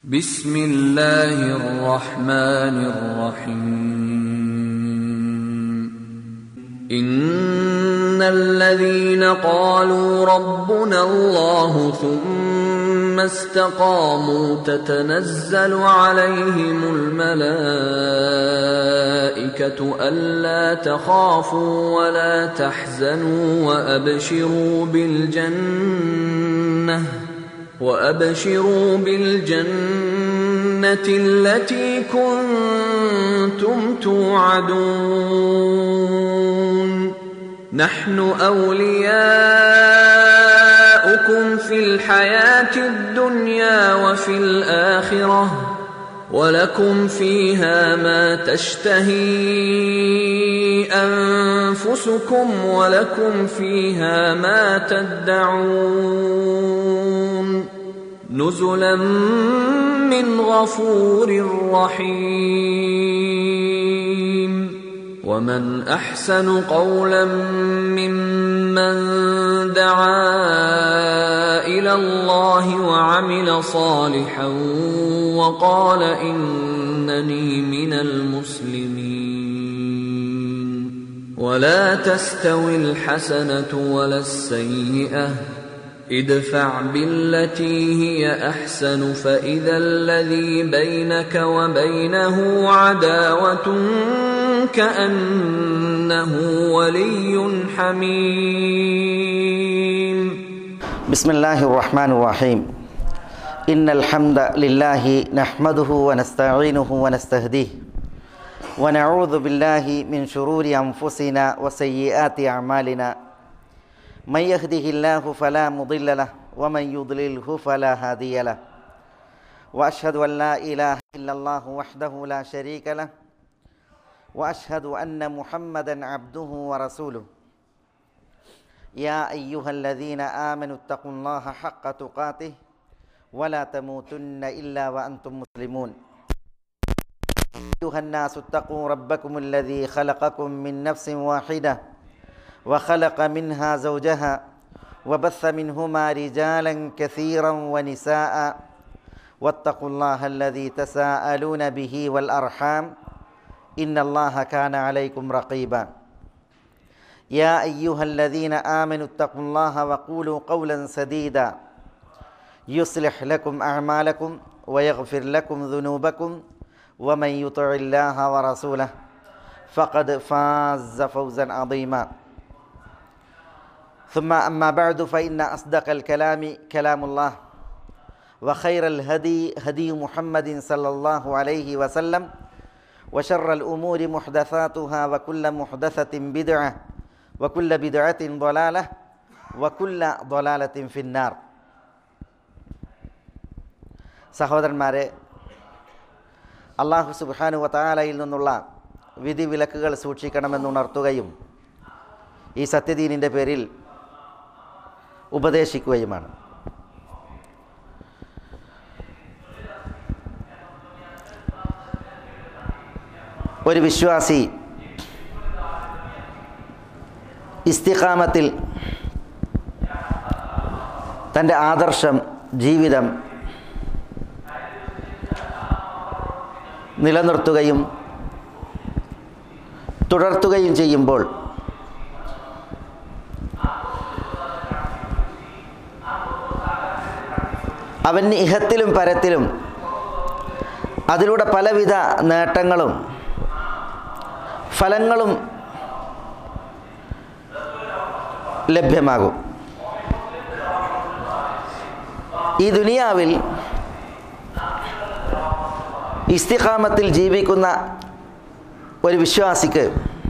بسم الله الرحمن الرحيم إن الذين قالوا ربنا الله ثم استقاموا تتنزل عليهم الملائكة ألا تخافوا ولا تحزنوا وأبشروا بالجنة وأبشروا بالجنة التي كنتم توعدون نحن أولياؤكم في الحياة الدنيا وفي الآخرة ولكم فيها ما تشتهي أنفسكم ولكم فيها ما تدعون نزلا من غفور رحيم ومن احسن قولا ممن دعا الى الله وعمل صالحا وقال انني من المسلمين ولا تستوي الحسنه ولا السيئه ادفع بالتي هي احسن فاذا الذي بينك وبينه عداوه كانه ولي حميم بسم الله الرحمن الرحيم إن الحمد لله نحمده ونستعينه ونستهديه ونعوذ بالله من شرور أنفسنا وسيئات أعمالنا من يهده الله فلا مضل له ومن يضلله فلا هادي له وأشهد أن لا إله إلا الله وحده لا شريك له وأشهد أن محمدا عبده ورسوله يا أيها الذين آمنوا اتقوا الله حق تقاته ولا تموتن إلا وأنتم مسلمون أيها الناس اتقوا ربكم الذي خلقكم من نفس واحدة وخلق منها زوجها وبث منهما رجالا كثيرا ونساء واتقوا الله الذي تساءلون به والأرحام إن الله كان عليكم رقيبا يا أيها الذين آمنوا اتقوا الله وقولوا قولا سديدا يصلح لكم أعمالكم ويغفر لكم ذنوبكم ومن يطع الله ورسوله فقد فاز فوزا عظيما ثم أما بعد فإن أصدق الكلام كلام الله وخير الهدي هدي محمد صلى الله عليه وسلم وشر الأمور محدثاتها وكل محدثة بدعة وكل بدعة ضلالة وكل ضلالة في النار സഹോദരന്മാരെ അള്ളാഹു സുബാനു വതാലയിൽ നിന്നുള്ള വിധി വിലക്കുകൾ സൂക്ഷിക്കണമെന്നുണർത്തുകയും ഈ സത്യദീനിൻ്റെ പേരിൽ ഉപദേശിക്കുകയുമാണ് ഒരു വിശ്വാസി ഇസ്തിഖാമത്തിൽ തൻ്റെ ആദർശം ജീവിതം നിലനിർത്തുകയും തുടർത്തുകയും ചെയ്യുമ്പോൾ അവൻ ഇഹത്തിലും പരത്തിലും അതിലൂടെ പലവിധ നേട്ടങ്ങളും ഫലങ്ങളും ലഭ്യമാകും ഈ ദുനിയാവിൽ ഇസ്തിഖാമത്തിൽ ജീവിക്കുന്ന ഒരു വിശ്വാസിക്ക്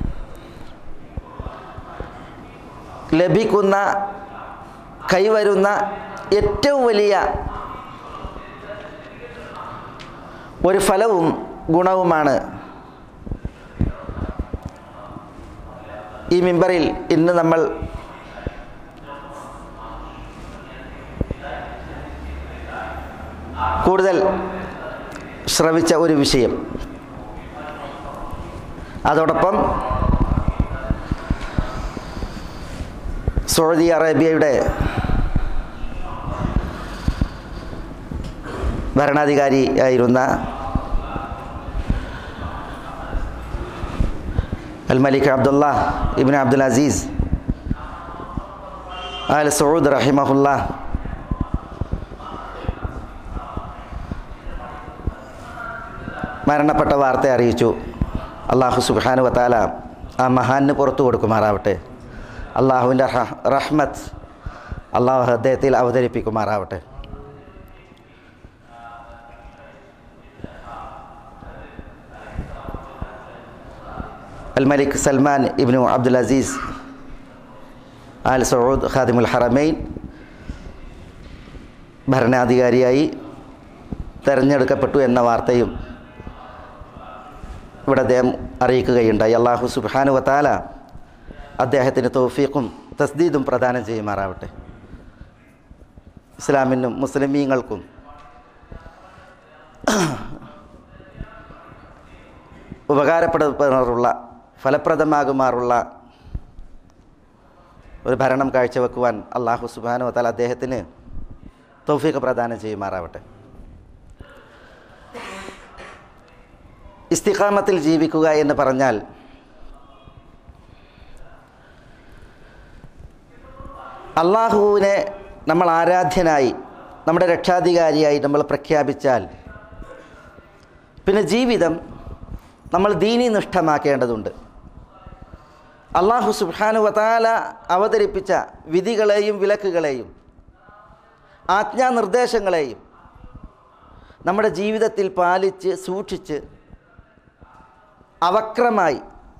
ലഭിക്കുന്ന കൈവരുന്ന ഏറ്റവും വലിയ ഒരു ഫലവും ഗുണവുമാണ് ഈ മിമ്പറിൽ ഇന്ന് നമ്മൾ കൂടുതൽ ശ്രവിച്ച ഒരു വിഷയം അതോടൊപ്പം സൗദി അറേബ്യയുടെ ഭരണാധികാരിയായിരുന്ന Al Malik Abdullah ibn Abdul Aziz Al Saud റഹിമഹുല്ല മരണപ്പെട്ട വാർത്ത അറിയിച്ചു അള്ളാഹു സുബാനു വത്താല ആ മഹാന് പുറത്തു കൊടുക്കുമാറാവട്ടെ അള്ളാഹുവിൻ്റെ റഹ്മത്ത് അള്ളാഹു അദ്ദേഹത്തിൽ അവതരിപ്പിക്കുമാറാവട്ടെ Al Malik Salman ibn Abdul Aziz Al Saud ഖാദിമുൽ ഹറമൈൻ ഭരണാധികാരിയായി തെരഞ്ഞെടുക്കപ്പെട്ടു എന്ന വാർത്തയും ഇവിടെ അദ്ദേഹം അറിയിക്കുകയുണ്ടായി അള്ളാഹു സുബാനു വത്താല അദ്ദേഹത്തിന് തോഫീഖും തസ്ദീദും പ്രദാനം ചെയ്യുമാറാവട്ടെ ഇസ്ലാമിനും മുസ്ലിമീങ്ങൾക്കും ഉപകാരപ്പെടുന്നവരുള്ള ഫലപ്രദമാകുമാറുള്ള ഒരു ഭരണം കാഴ്ചവെക്കുവാൻ അള്ളാഹു സുബാനു വത്താല അദ്ദേഹത്തിന് തൗഫീഖ് പ്രദാനം ചെയ്യുമാറാവട്ടെ ഇസ്തിഖാമത്തിൽ ജീവിക്കുക എന്ന് പറഞ്ഞാൽ അള്ളാഹുവിനെ നമ്മൾ ആരാധ്യനായി നമ്മുടെ രക്ഷാധികാരിയായി നമ്മൾ പ്രഖ്യാപിച്ചാൽ പിന്നെ ജീവിതം നമ്മൾ ദീനി നിഷ്ഠമാക്കേണ്ടതുണ്ട് അള്ളാഹു സുബാനു വതാല അവതരിപ്പിച്ച വിധികളെയും വിലക്കുകളെയും ആജ്ഞാനിർദ്ദേശങ്ങളെയും നമ്മുടെ ജീവിതത്തിൽ പാലിച്ച് സൂക്ഷിച്ച് അവക്രമായി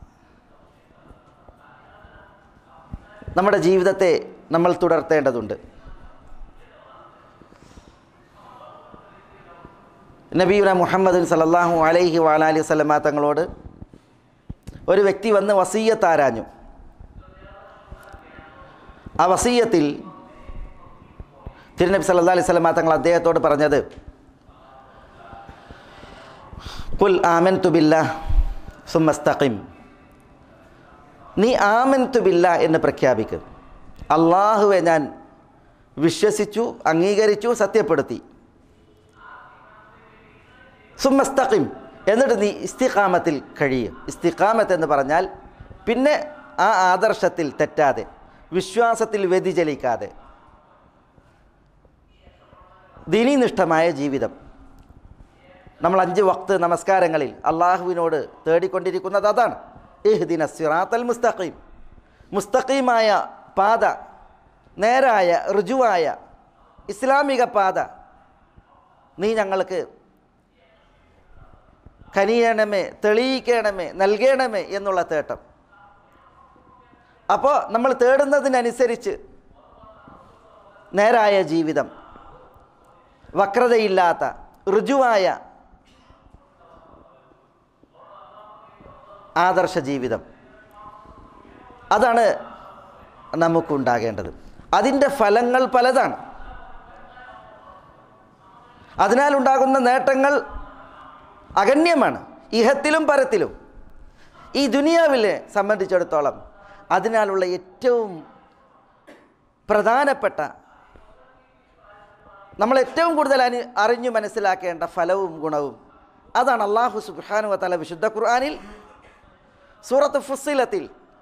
നമ്മുടെ ജീവിതത്തെ നമ്മൾ തുടർത്തേണ്ടതുണ്ട് നബീന മുഹമ്മദ് സലല്ലാഹു അലൈഹി വാലാലി വസ്ലമ തങ്ങളോട് ഒരു വ്യക്തി വന്ന് വസീയത്ത് ആരാഞ്ഞു ആ വസീയത്തിൽ തിരുനബി സല്ലാ അലൈഹി സ്വലമ തങ്ങൾ അദ്ദേഹത്തോട് പറഞ്ഞത് കുൽ ആമൻ തുബില്ല സുമസ്തഖിം നീ ആമൻ തുബില്ല എന്ന് പ്രഖ്യാപിക്കും അള്ളാഹുവെ ഞാൻ വിശ്വസിച്ചു അംഗീകരിച്ചു സത്യപ്പെടുത്തി സുമസ്തഖിം എന്നിട്ട് നീ ഇസ്തിഖാമത്തിൽ കഴിയും ഇസ്തിഖാമത്ത് എന്ന് പറഞ്ഞാൽ പിന്നെ ആ ആദർശത്തിൽ തെറ്റാതെ വിശ്വാസത്തിൽ വ്യതിചലിക്കാതെ ദീനീനിഷ്ഠമായ ജീവിതം നമ്മൾ അഞ്ച് വക്ത് നമസ്കാരങ്ങളിൽ അള്ളാഹുവിനോട് തേടിക്കൊണ്ടിരിക്കുന്നത് അതാണ് ഇഹ്ദിന സിറാത്തൽ മുസ്തഖീം മുസ്തഖീമായ പാത നേരായ ഋജുവായ ഇസ്ലാമിക പാത നീ ഞങ്ങൾക്ക് കനിയണമേ തെളിയിക്കണമേ നൽകണമേ എന്നുള്ള തേട്ടം അപ്പോൾ നമ്മൾ തേടുന്നതിനനുസരിച്ച് നേരായ ജീവിതം വക്രതയില്ലാത്ത ഋജുവായ ആദർശ ജീവിതം അതാണ് നമുക്കുണ്ടാകേണ്ടത് അതിൻ്റെ ഫലങ്ങൾ പലതാണ് അതിനാൽ ഉണ്ടാകുന്ന നേട്ടങ്ങൾ അഗണ്യമാണ് ഇഹത്തിലും പരത്തിലും ഈ ദുനിയാവിലെ സംബന്ധിച്ചിടത്തോളം അതിനാലുള്ള ഏറ്റവും പ്രധാനപ്പെട്ട നമ്മൾ ഏറ്റവും കൂടുതൽ അനി അറിഞ്ഞു മനസ്സിലാക്കേണ്ട ഫലവും ഗുണവും അതാണ് അള്ളാഹു സുബാനു വത്തല വിശുദ്ധ ഖുർആാനിൽ സൂറത്ത് ഫുസിലത്തിൽ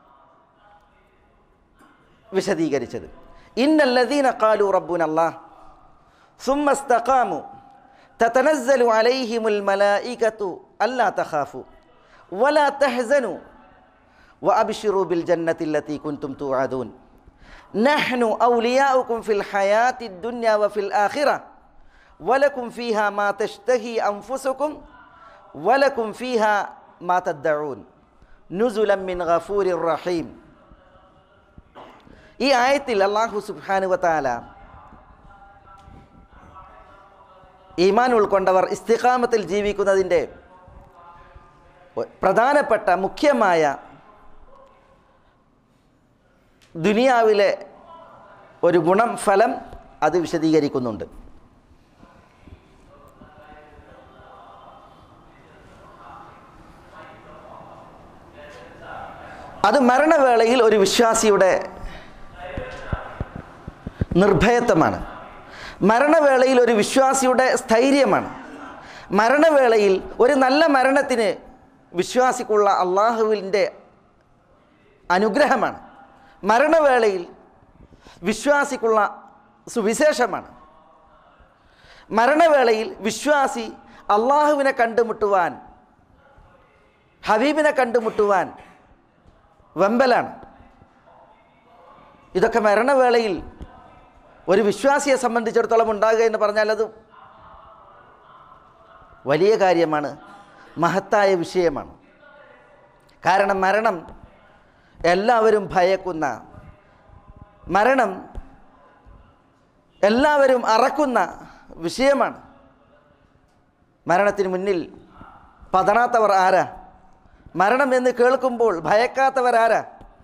വിശദീകരിച്ചത് ഇന്നല്ലദീന ഖാലു റബ്ബുൻ അല്ലാഹ് ثم استقاموا تتنزل عليهم الملائكة ألا تخافوا ولا تحزنوا وأبشروا بالجنة التي كنتم توعدون نحن أولياؤكم في الحياة الدنيا وفي الآخرة ولكم فيها ما تشتهي أنفسكم ولكم فيها ما تدعون نزلا من غفور رحيم ഈ ആയത്തിൽ അള്ളാഹു സുബ്ഹാനു വതാല ഈമാൻ ഉൾക്കൊണ്ടവർ ഇസ്തിഖാമത്തിൽ ജീവിക്കുന്നതിൻ്റെ പ്രധാനപ്പെട്ട മുഖ്യമായ ദുനിയാവിലെ ഒരു ഗുണം ഫലം അത് വിശദീകരിക്കുന്നുണ്ട് അത് മരണവേളയിൽ ഒരു വിശ്വാസിയുടെ നിർഭയത്വമാണ് മരണവേളയിൽ ഒരു വിശ്വാസിയുടെ സ്ഥൈര്യമാണ് മരണവേളയിൽ ഒരു നല്ല മരണത്തിന് വിശ്വാസിക്കുള്ള അള്ളാഹുവിൻ്റെ അനുഗ്രഹമാണ് മരണവേളയിൽ വിശ്വാസിക്കുള്ള സുവിശേഷമാണ് മരണവേളയിൽ വിശ്വാസി അള്ളാഹുവിനെ കണ്ടുമുട്ടുവാൻ ഹബീബിനെ കണ്ടുമുട്ടുവാൻ വെമ്പലാണ് ഇതൊക്കെ മരണവേളയിൽ ഒരു വിശ്വാസിയെ സംബന്ധിച്ചിടത്തോളം ഉണ്ടാകുക എന്ന് പറഞ്ഞാൽ അത് വലിയ കാര്യമാണ് മഹത്തായ വിഷയമാണ് കാരണം മരണം എല്ലാവരും ഭയക്കുന്ന മരണം എല്ലാവരും അറക്കുന്ന വിഷയമാണ് മരണത്തിന് മുന്നിൽ പതറാത്തവർ ആരാ മരണം എന്ന് കേൾക്കുമ്പോൾ ഭയക്കാത്തവർ ആരാ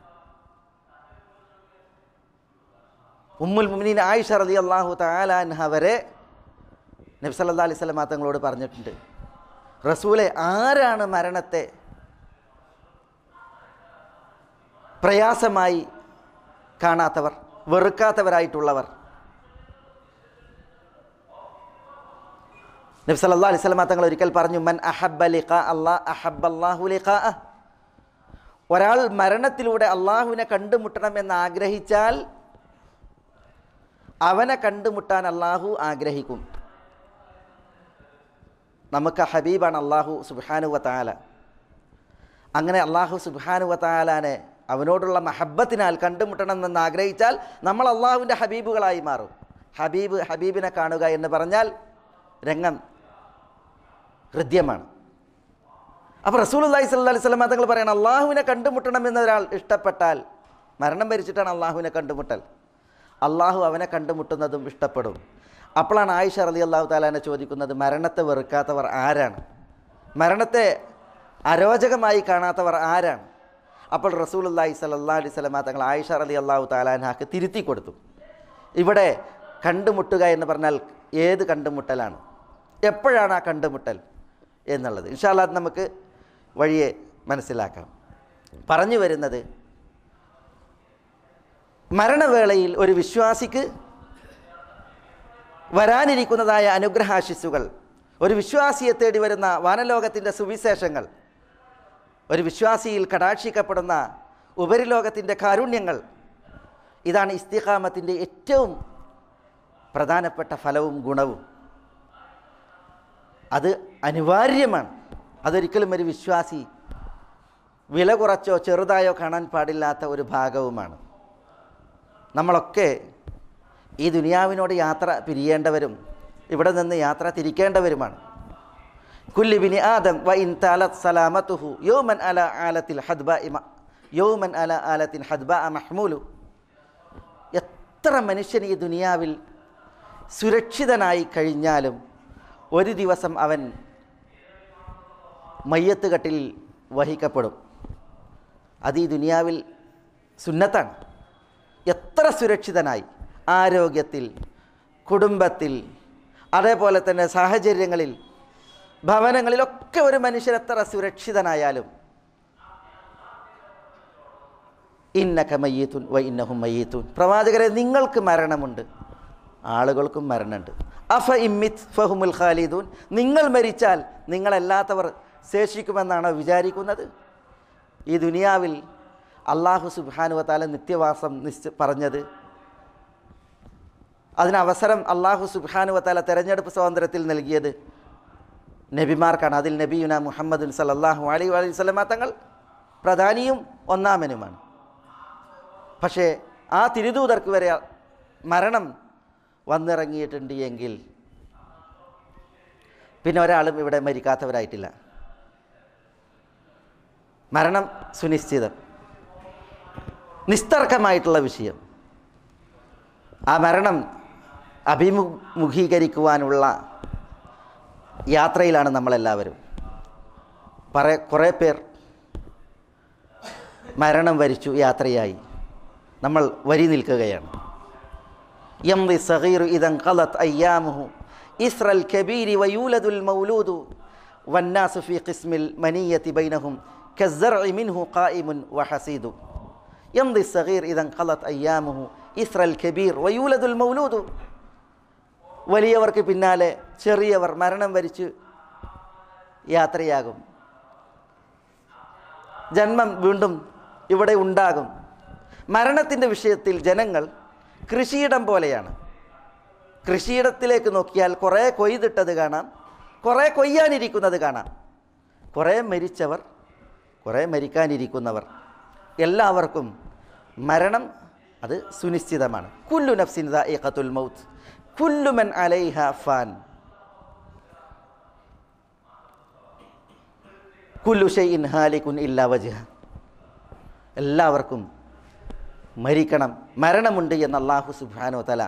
ഉമ്മുൽ മുമിനീൻ ആയിഷ റലി അള്ളാഹു താലാൻഹ വരെ നബി സല്ലാ അലൈഹി സ്വലമാ തങ്ങളോട് പറഞ്ഞിട്ടുണ്ട് റസൂലെ ആരാണ് മരണത്തെ പ്രയാസമായി കാണാത്തവർ വെറുക്കാത്തവരായിട്ടുള്ളവർ നബി സല്ലാ അലൈഹി സ്വലമാ തങ്ങൾ ഒരിക്കൽ പറഞ്ഞു മൻ അഹബ്ബ ലിഖാ അല്ലാ അഹബ്ബ അല്ലാഹു ലിഖാ ഒരാൾ മരണത്തിലൂടെ അള്ളാഹുവിനെ കണ്ടുമുട്ടണമെന്ന് ആഗ്രഹിച്ചാൽ അവനെ കണ്ടുമുട്ടാൻ അള്ളാഹു ആഗ്രഹിക്കും നമുക്ക് ഹബീബാണ് അള്ളാഹു സുബാനുവ താല അങ്ങനെ അള്ളാഹു സുബാനുവ താലാനെ അവനോടുള്ള മഹബത്തിനാൽ കണ്ടുമുട്ടണമെന്ന് ആഗ്രഹിച്ചാൽ നമ്മൾ അള്ളാഹുവിൻ്റെ ഹബീബുകളായി മാറും ഹബീബ് ഹബീബിനെ കാണുക എന്ന് പറഞ്ഞാൽ രംഗം ഹൃദ്യമാണ് അപ്പോൾ റസൂൽ അള്ളാഹി സല്ലാ അലൈഹി സ്വലം തങ്ങൾ പറയണം അള്ളാഹുവിനെ കണ്ടുമുട്ടണമെന്ന് ഒരാൾ ഇഷ്ടപ്പെട്ടാൽ മരണം ഭരിച്ചിട്ടാണ് അള്ളാഹുവിനെ കണ്ടുമുട്ടൽ അള്ളാഹു അവനെ കണ്ടുമുട്ടുന്നതും ഇഷ്ടപ്പെടും അപ്പോഴാണ് ആയിഷ റലി അള്ളാഹു താലാനെ ചോദിക്കുന്നത് മരണത്തെ വെറുക്കാത്തവർ ആരാണ് മരണത്തെ അരോചകമായി കാണാത്തവർ ആരാണ് അപ്പോൾ റസൂൽ അള്ളാഹി സല്ലാ അലൈഹി സ്വലമ തങ്ങൾ ആയിഷ റലി അള്ളാഹു താലാനാക്ക് തിരുത്തി കൊടുത്തു ഇവിടെ കണ്ടുമുട്ടുക എന്ന് പറഞ്ഞാൽ ഏത് കണ്ടുമുട്ടലാണ് എപ്പോഴാണ് ആ കണ്ടുമുട്ടൽ എന്നുള്ളത് ഇൻഷാല്ലാ നമുക്ക് വഴിയെ മനസ്സിലാക്കാം പറഞ്ഞു വരുന്നത് മരണവേളയിൽ ഒരു വിശ്വാസിക്ക് വരാനിരിക്കുന്നതായ അനുഗ്രഹാശിസ്സുകൾ ഒരു വിശ്വാസിയെ തേടി വരുന്ന വാനലോകത്തിൻ്റെ സുവിശേഷങ്ങൾ ഒരു വിശ്വാസിയിൽ കടാക്ഷിക്കപ്പെടുന്ന ഉപരിലോകത്തിൻ്റെ കാരുണ്യങ്ങൾ ഇതാണ് ഇസ്തിഖാമത്തിൻ്റെ ഏറ്റവും പ്രധാനപ്പെട്ട ഫലവും ഗുണവും അത് അനിവാര്യമാണ് അതൊരിക്കലും ഒരു വിശ്വാസി വില കുറച്ചോ ചെറുതായോ കാണാൻ പാടില്ലാത്ത ഒരു ഭാഗവുമാണ് നമ്മളൊക്കെ ഈ ദുനിയാവിനോട് യാത്ര പിരിയേണ്ടവരും ഇവിടെ നിന്ന് യാത്ര തിരിക്കേണ്ടവരുമാണ് കുല്ലിബിനി ആദം വ ഇൻ താലത് സലാമത്തുഹു യോമൻ അല ആലത്തിൽ ഹദ്ബ ഇമ യോമൻ അല ആലത്തിൻ ഹദ്ബ മഹ്മൂലു എത്ര മനുഷ്യൻ ഈ ദുനിയാവിൽ സുരക്ഷിതനായി കഴിഞ്ഞാലും ഒരു ദിവസം അവൻ മയ്യത്ത് കട്ടിൽ വഹിക്കപ്പെടും അത് ഈ ദുനിയാവിൽ സുന്നത്താണ് എത്ര സുരക്ഷിതനായി ആരോഗ്യത്തിൽ കുടുംബത്തിൽ അതേപോലെ തന്നെ സാഹചര്യങ്ങളിൽ ഭവനങ്ങളിലൊക്കെ ഒരു മനുഷ്യൻ എത്ര സുരക്ഷിതനായാലും ഇന്നക മയ്യത്തുൻ വ ഇന്നഹും മയ്യത്തുൻ പ്രവാചകരെ നിങ്ങൾക്ക് മരണമുണ്ട് ആളുകൾക്കും മരണമുണ്ട് അഫ ഇമ്മിത് ഫഹുമുൽ ഖാലിദൂൻ നിങ്ങൾ മരിച്ചാൽ നിങ്ങളല്ലാത്തവർ ശേഷിക്കുമെന്നാണോ വിചാരിക്കുന്നത് ഈ ദുനിയാവിൽ അള്ളാഹു സുബാനുവത്താല നിത്യവാസം നിശ്ച പറഞ്ഞത് അതിന് അവസരം അള്ളാഹു സുബാനുവത്താല തെരഞ്ഞെടുപ്പ് സ്വാതന്ത്ര്യത്തിൽ നൽകിയത് നബിമാർക്കാണ് അതിൽ നബിയുന മുഹമ്മദുൻ സലല്ലാഹു അലി അലൈഹി സ്വലമ തങ്ങൾ പ്രധാനിയും ഒന്നാമനുമാണ് പക്ഷേ ആ തിരുദൂതർക്ക് വരെ മരണം വന്നിറങ്ങിയിട്ടുണ്ട് എങ്കിൽ പിന്നെ ഒരാളും ഇവിടെ മരിക്കാത്തവരായിട്ടില്ല മരണം സുനിശ്ചിതം നിസ്തർക്കമായിട്ടുള്ള വിഷയം ആ മരണം അഭിമുഖീകരിക്കുവാനുള്ള യാത്രയിലാണ് നമ്മളെല്ലാവരും പറ കുറേ പേർ മരണം വരിച്ചു യാത്രയായി നമ്മൾ വരി നിൽക്കുകയാണ് يمضي الصغير إذا انقضت أيامه إثر الكبير ويولد المولود والناس في قسم المنية بينهم كالزرع منه قائم وحسيد يمضي الصغير إذا انقضت أيامه إثر الكبير ويولد المولود വലിയവർക്ക് പിന്നാലെ ചെറിയവർ മരണം വരിച്ച് യാത്രയാകും ജന്മം വീണ്ടും ഇവിടെ ഉണ്ടാകും മരണത്തിൻ്റെ വിഷയത്തിൽ ജനങ്ങൾ കൃഷിയിടം പോലെയാണ് കൃഷിയിടത്തിലേക്ക് നോക്കിയാൽ കുറേ കൊയ്തിട്ടത് കാണാം കുറേ കൊയ്യാനിരിക്കുന്നത് കാണാം കുറേ മരിച്ചവർ കുറേ മരിക്കാനിരിക്കുന്നവർ എല്ലാവർക്കും മരണം അത് സുനിശ്ചിതമാണ് കുല്ലു നഫ്സിൻ ദാഇഖത്തുൽ മൗത്ത് കുല്ലു മൻ അലൈഹ ഫാൻ കുല്ലു ഷൈഇൻ ഹാലികുൻ ഇല്ലാ വജ്ഹ എല്ലാവർക്കും മരിക്കണം മരണമുണ്ട് എന്ന് അള്ളാഹു സുബ്ഹാനോ തല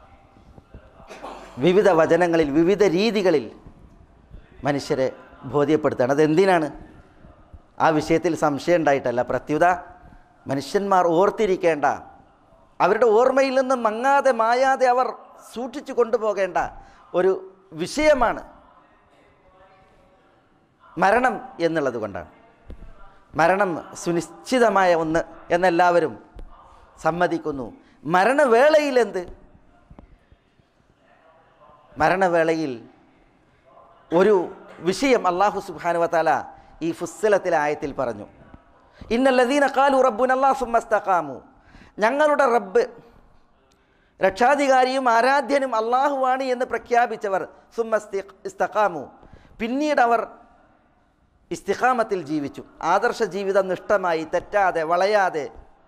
വിവിധ വചനങ്ങളിൽ വിവിധ രീതികളിൽ മനുഷ്യരെ ബോധ്യപ്പെടുത്തുകയാണ് അതെന്തിനാണ് ആ വിഷയത്തിൽ സംശയം ഉണ്ടായിട്ടല്ല പ്രത്യുത മനുഷ്യന്മാർ ഓർത്തിരിക്കേണ്ട അവരുടെ ഓർമ്മയിൽ നിന്ന് മങ്ങാതെ മായാതെ അവർ സൂക്ഷിച്ചു കൊണ്ടുപോകേണ്ട ഒരു വിഷയമാണ് മരണം എന്നുള്ളത് കൊണ്ടാണ് മരണം സുനിശ്ചിതമായ ഒന്ന് എന്നെല്ലാവരും സമ്മതിക്കുന്നു മരണവേളയിൽ എന്ത് മരണവേളയിൽ ഒരു വിഷയം അള്ളാഹു സുബാനുവത്താല ഈ ഫുസ്സലത്തിലെ ആയത്തിൽ പറഞ്ഞു ഇന്നല്ലദീന കാലു റബ്ബുൻ അള്ളാഹുമസ്തഖാമു ഞങ്ങളുടെ റബ്ബ് രക്ഷാധികാരിയും ആരാധ്യനും അള്ളാഹുവാണ് എന്ന് പ്രഖ്യാപിച്ചവർ സുമ്മസ്തി ഇസ്തഖാമു പിന്നീട് അവർ ഇസ്തിഖാമത്തിൽ ജീവിച്ചു ആദർശ ജീവിതം നിഷ്ഠമായി തെറ്റാതെ വളയാതെ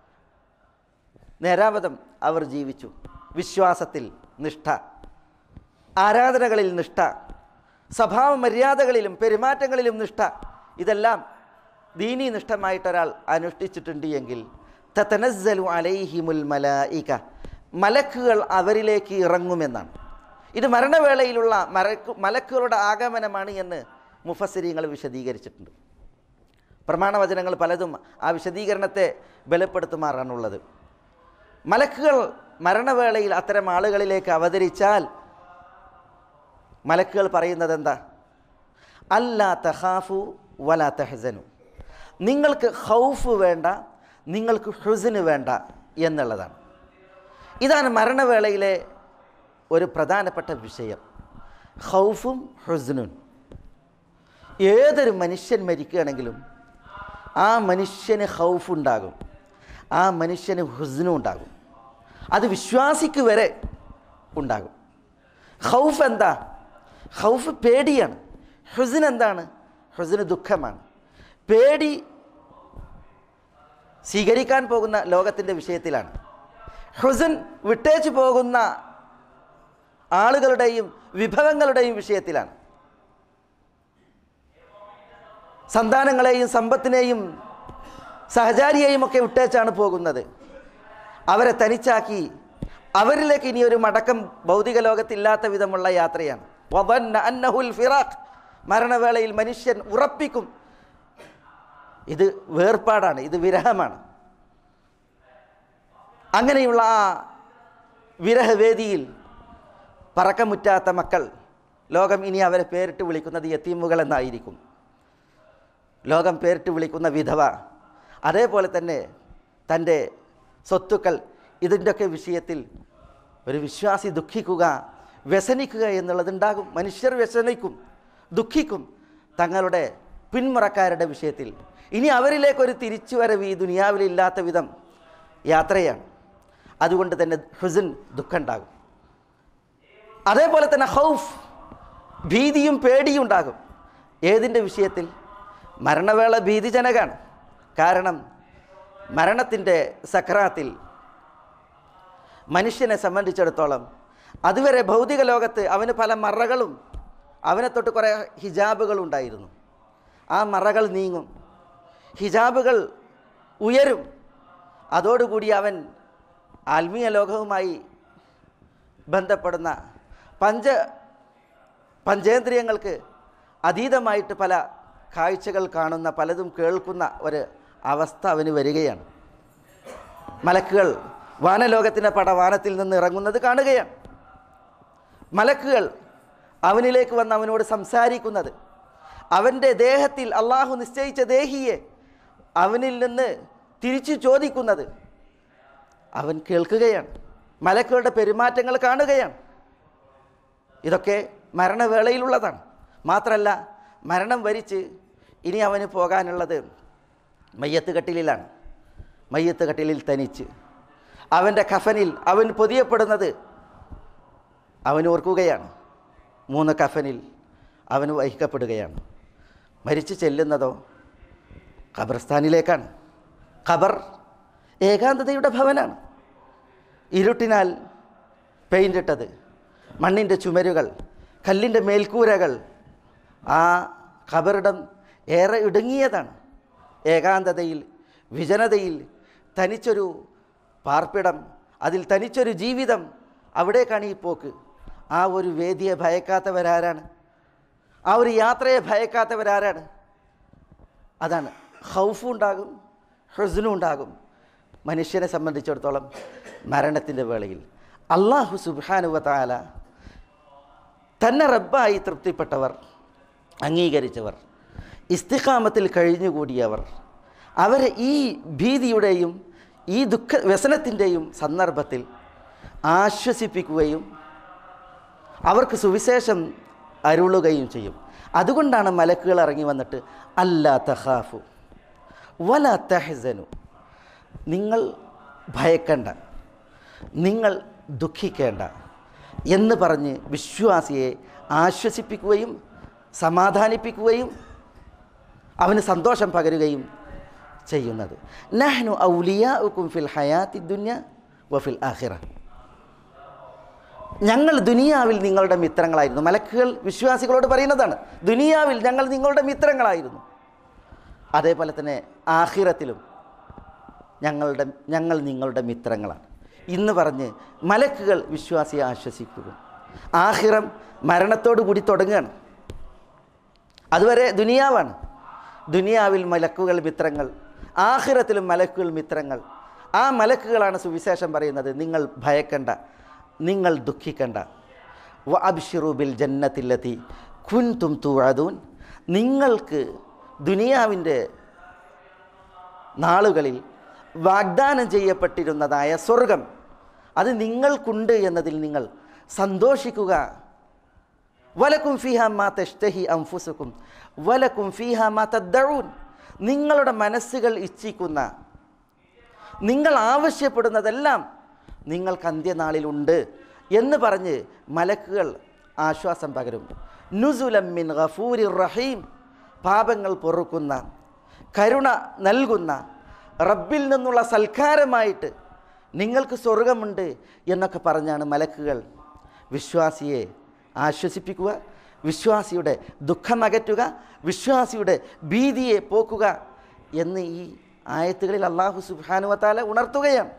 നേരാവതം അവർ ജീവിച്ചു വിശ്വാസത്തിൽ നിഷ്ഠ ആരാധനകളിൽ നിഷ്ഠ സ്വഭാവ മര്യാദകളിലും പെരുമാറ്റങ്ങളിലും നിഷ്ഠ ഇതെല്ലാം ദീനീ നിഷ്ഠമായിട്ടൊരാൾ അനുഷ്ഠിച്ചിട്ടുണ്ട് എങ്കിൽ തത്തനസ്സലു അലൈഹിമുൽ മലായിക മലക്കുകൾ അവരിലേക്ക് ഇറങ്ങുമെന്നാണ് ഇത് മരണവേളയിലുള്ള മലക്കു മലക്കുകളുടെ ആഗമനമാണ് എന്ന് മുഫസ്സിരിങ്ങൾ വിശദീകരിച്ചിട്ടുണ്ട് പ്രമാണവചനങ്ങൾ പലതും ആ വിശദീകരണത്തെ ബലപ്പെടുത്തുമാറാണുള്ളത് മലക്കുകൾ മരണവേളയിൽ അത്തരം ആളുകളിലേക്ക് അവതരിച്ചാൽ മലക്കുകൾ പറയുന്നത് എന്താ അല്ലാ തഹാഫു വലാ തഹസനു നിങ്ങൾക്ക് ഹൗഫ് വേണ്ട നിങ്ങൾക്ക് ഹുസിന് വേണ്ട എന്നുള്ളതാണ് ഇതാണ് മരണവേളയിലെ ഒരു പ്രധാനപ്പെട്ട വിഷയം ഹൗഫും ഹുസ്നും ഏതൊരു മനുഷ്യൻ മരിക്കുകയാണെങ്കിലും ആ മനുഷ്യന് ഹൗഫ് ഉണ്ടാകും ആ മനുഷ്യന് ഹുസ്നും ഉണ്ടാകും അത് വിശ്വാസിക്ക് വരെ ഉണ്ടാകും ഹൗഫ് എന്താ ഹൗഫ് പേടിയാണ് ഹുസിൻ എന്താണ് ഹുസിന് ദുഃഖമാണ് പേടി സ്വീകരിക്കാൻ പോകുന്ന ലോകത്തിൻ്റെ വിഷയത്തിലാണ് ഹുസൻ വിട്ടേച്ചു പോകുന്ന ആളുകളുടെയും വിഭവങ്ങളുടെയും വിഷയത്തിലാണ് സന്താനങ്ങളെയും സമ്പത്തിനെയും സഹചാരിയെയും ഒക്കെ വിട്ടേച്ചാണ് പോകുന്നത് അവരെ തനിച്ചാക്കി അവരിലേക്ക് ഇനി ഒരു മടക്കം ഭൗതിക ലോകത്തില്ലാത്ത വിധമുള്ള യാത്രയാണ് വദന്ന അന്നഹുൽ ഫിറാഖ് മരണവേളയിൽ മനുഷ്യൻ ഉറപ്പിക്കും ഇത് വേർപാടാണ് ഇത് വിരഹമാണ് അങ്ങനെയുള്ള ആ വിരഹവേദിയിൽ പറക്കമുറ്റാത്ത മക്കൾ ലോകം ഇനി അവരെ പേരിട്ട് വിളിക്കുന്നത് യത്തീമുകൾ എന്നായിരിക്കും ലോകം പേരിട്ട് വിളിക്കുന്ന വിധവ അതേപോലെ തന്നെ തൻ്റെ സ്വത്തുക്കൾ ഇതിൻ്റെയൊക്കെ വിഷയത്തിൽ ഒരു വിശ്വാസി ദുഃഖിക്കുക വ്യസനിക്കുക എന്നുള്ളതുണ്ടാകും മനുഷ്യർ വ്യസനിക്കും ദുഃഖിക്കും തങ്ങളുടെ പിന്മുറക്കാരുടെ വിഷയത്തിൽ ഇനി അവരിലേക്കൊരു തിരിച്ചുവരവ് ഈ ദുനിയാവിലില്ലാത്ത വിധം യാത്രയാണ് അതുകൊണ്ട് തന്നെ ഹുസൻ ദുഃഖമുണ്ടാകും അതേപോലെ തന്നെ ഹൗഫ് ഭീതിയും പേടിയും ഉണ്ടാകും ഏതിൻ്റെ വിഷയത്തിൽ മരണവേള ഭീതിജനകാണ് കാരണം മരണത്തിൻ്റെ സക്രാത്തിൽ മനുഷ്യനെ സംബന്ധിച്ചിടത്തോളം അതുവരെ ഭൗതിക ലോകത്ത് അവന് പല മറകളും അവനെ തൊട്ട് കുറേ ഹിജാബുകൾ ഉണ്ടായിരുന്നു ആ മറകൾ നീങ്ങും ഹിജാബുകൾ ഉയരും അതോടുകൂടി അവൻ ആത്മീയ ലോകവുമായി ബന്ധപ്പെടുന്ന പഞ്ച പഞ്ചേന്ദ്രിയങ്ങൾക്ക് അതീതമായിട്ട് പല കാഴ്ചകൾ കാണുന്ന പലതും കേൾക്കുന്ന ഒരു അവസ്ഥ അവന് വരികയാണ് മലക്കുകൾ വാനലോകത്തിൻ്റെ പടവാനത്തിൽ നിന്ന് ഇറങ്ങുന്നത് കാണുകയാണ് മലക്കുകൾ അവനിലേക്ക് വന്ന് അവനോട് സംസാരിക്കുന്നത് അവൻ്റെ ദേഹത്തിൽ അള്ളാഹു നിശ്ചയിച്ച ദേഹിയെ അവനിൽ നിന്ന് തിരിച്ചു ചോദിക്കുന്നത് അവൻ കേൾക്കുകയാണ് മലക്കുകളുടെ പെരുമാറ്റങ്ങൾ കാണുകയാണ് ഇതൊക്കെ മരണവേളയിലുള്ളതാണ് മാത്രമല്ല മരണം വരിച്ച് ഇനി അവന് പോകാനുള്ളത് മയ്യത്ത് കട്ടിലിലാണ് മയ്യത്ത് കട്ടിലിൽ തനിച്ച് അവൻ്റെ കഫനിൽ അവൻ പൊതിയപ്പെടുന്നത് അവൻ ഓർക്കുകയാണ് മൂന്ന് കഫനിൽ അവന് വഹിക്കപ്പെടുകയാണ് മരിച്ചു ചെല്ലുന്നതോ ഖബർസ്ഥാനിലേക്കാണ് ഖബർ ഏകാന്തതയുടെ ഭവനാണ് ഇരുട്ടിനാൽ പെയിൻ്റ് ഇട്ടത് മണ്ണിൻ്റെ ചുമരുകൾ കല്ലിൻ്റെ മേൽക്കൂരകൾ ആ ഖബറിടം ഏറെ ഇടുങ്ങിയതാണ് ഏകാന്തതയിൽ വിജനതയിൽ തനിച്ചൊരു പാർപ്പിടം അതിൽ തനിച്ചൊരു ജീവിതം അവിടേക്കാണ് ഈ പോക്ക് ആ ഒരു വേദിയെ ഭയക്കാത്തവരാരാണ് ആ ഒരു യാത്രയെ ഭയക്കാത്തവരാരാണ് അതാണ് ഹൗഫും ഉണ്ടാകും ഹുസനും ഉണ്ടാകും മനുഷ്യനെ സംബന്ധിച്ചിടത്തോളം മരണത്തിൻ്റെ വേളയിൽ അള്ളാഹു സുബാനുവതാല തന്നെ റബ്ബായി തൃപ്തിപ്പെട്ടവർ അംഗീകരിച്ചവർ ഇസ്തിഖാമത്തിൽ കഴിഞ്ഞുകൂടിയവർ അവരെ ഈ ഭീതിയുടെയും ഈ ദുഃഖ വ്യസനത്തിൻ്റെയും സന്ദർഭത്തിൽ ആശ്വസിപ്പിക്കുകയും അവർക്ക് സുവിശേഷം അരുളുകയും ചെയ്യും അതുകൊണ്ടാണ് മലക്കുകൾ ഇറങ്ങി വന്നിട്ട് അല്ലാ തഹാഫു വല തഹസനു നിങ്ങൾ ഭയക്കണ്ട നിങ്ങൾ ദുഃഖിക്കേണ്ട എന്ന് പറഞ്ഞ് വിശ്വാസിയെ ആശ്വസിപ്പിക്കുകയും സമാധാനിപ്പിക്കുകയും അവന് സന്തോഷം പകരുകയും ചെയ്യുന്നത് നഹ്നു ഔലിയാ ഉക്കും ഫിൽ ഹയാത്തി ദുന്യ വഫിൽ ആഹിറ ഞങ്ങൾ ദുനിയാവിൽ നിങ്ങളുടെ മിത്രങ്ങളായിരുന്നു മലക്കുകൾ വിശ്വാസികളോട് പറയുന്നതാണ് ദുനിയാവിൽ ഞങ്ങൾ നിങ്ങളുടെ മിത്രങ്ങളായിരുന്നു അതേപോലെ തന്നെ ആഹിറത്തിലും ഞങ്ങളുടെ ഞങ്ങൾ നിങ്ങളുടെ മിത്രങ്ങളാണ് ഇന്ന് പറഞ്ഞ് മലക്കുകൾ വിശ്വാസിയെ ആശ്വസിക്കുക ആഹിറം മരണത്തോടു കൂടി തുടങ്ങുകയാണ് അതുവരെ ദുനിയാവാണ് ദുനിയാവിൽ മലക്കുകൾ മിത്രങ്ങൾ ആഹിറത്തിലും മലക്കുകൾ മിത്രങ്ങൾ ആ മലക്കുകളാണ് സുവിശേഷം പറയുന്നത് നിങ്ങൾ ഭയക്കണ്ട നിങ്ങൾ ദുഃഖിക്കണ്ട വ അബ്ഷിറുബിൽ ജന്നത്തിലെത്തി കുൻതും തൂഴതൂൻ നിങ്ങൾക്ക് ദുനിയാവിൻ്റെ നാളുകളിൽ വാഗ്ദാനം ചെയ്യപ്പെട്ടിരുന്നതായ സ്വർഗം അത് നിങ്ങൾക്കുണ്ട് എന്നതിൽ നിങ്ങൾ സന്തോഷിക്കുക വലക്കും ഫിഹ മാ തെഷ്തഹി അംഫുസുക്കും വലക്കും ഫിഹ മാ തദ്ദഊൻ നിങ്ങളുടെ മനസ്സുകൾ ഇച്ഛിക്കുന്ന നിങ്ങൾ ആവശ്യപ്പെടുന്നതെല്ലാം നിങ്ങൾക്ക് അന്ത്യനാളിലുണ്ട് എന്ന് പറഞ്ഞ് മലക്കുകൾ ആശ്വാസം പകരും നുസുലം മിൻ ഗഫൂരി റഹീം പാപങ്ങൾ പൊറുക്കുന്ന കരുണ നൽകുന്ന റബ്ബിൽ നിന്നുള്ള സൽക്കാരമായിട്ട് നിങ്ങൾക്ക് സ്വർഗമുണ്ട് എന്നൊക്കെ പറഞ്ഞാണ് മലക്കുകൾ വിശ്വാസിയെ ആശ്വസിപ്പിക്കുക വിശ്വാസിയുടെ ദുഃഖമകറ്റുക വിശ്വാസിയുടെ ഭീതിയെ പോക്കുക എന്ന് ഈ ആയത്തുകളിൽ അള്ളാഹു സുബാനുവത്താല ഉണർത്തുകയാണ്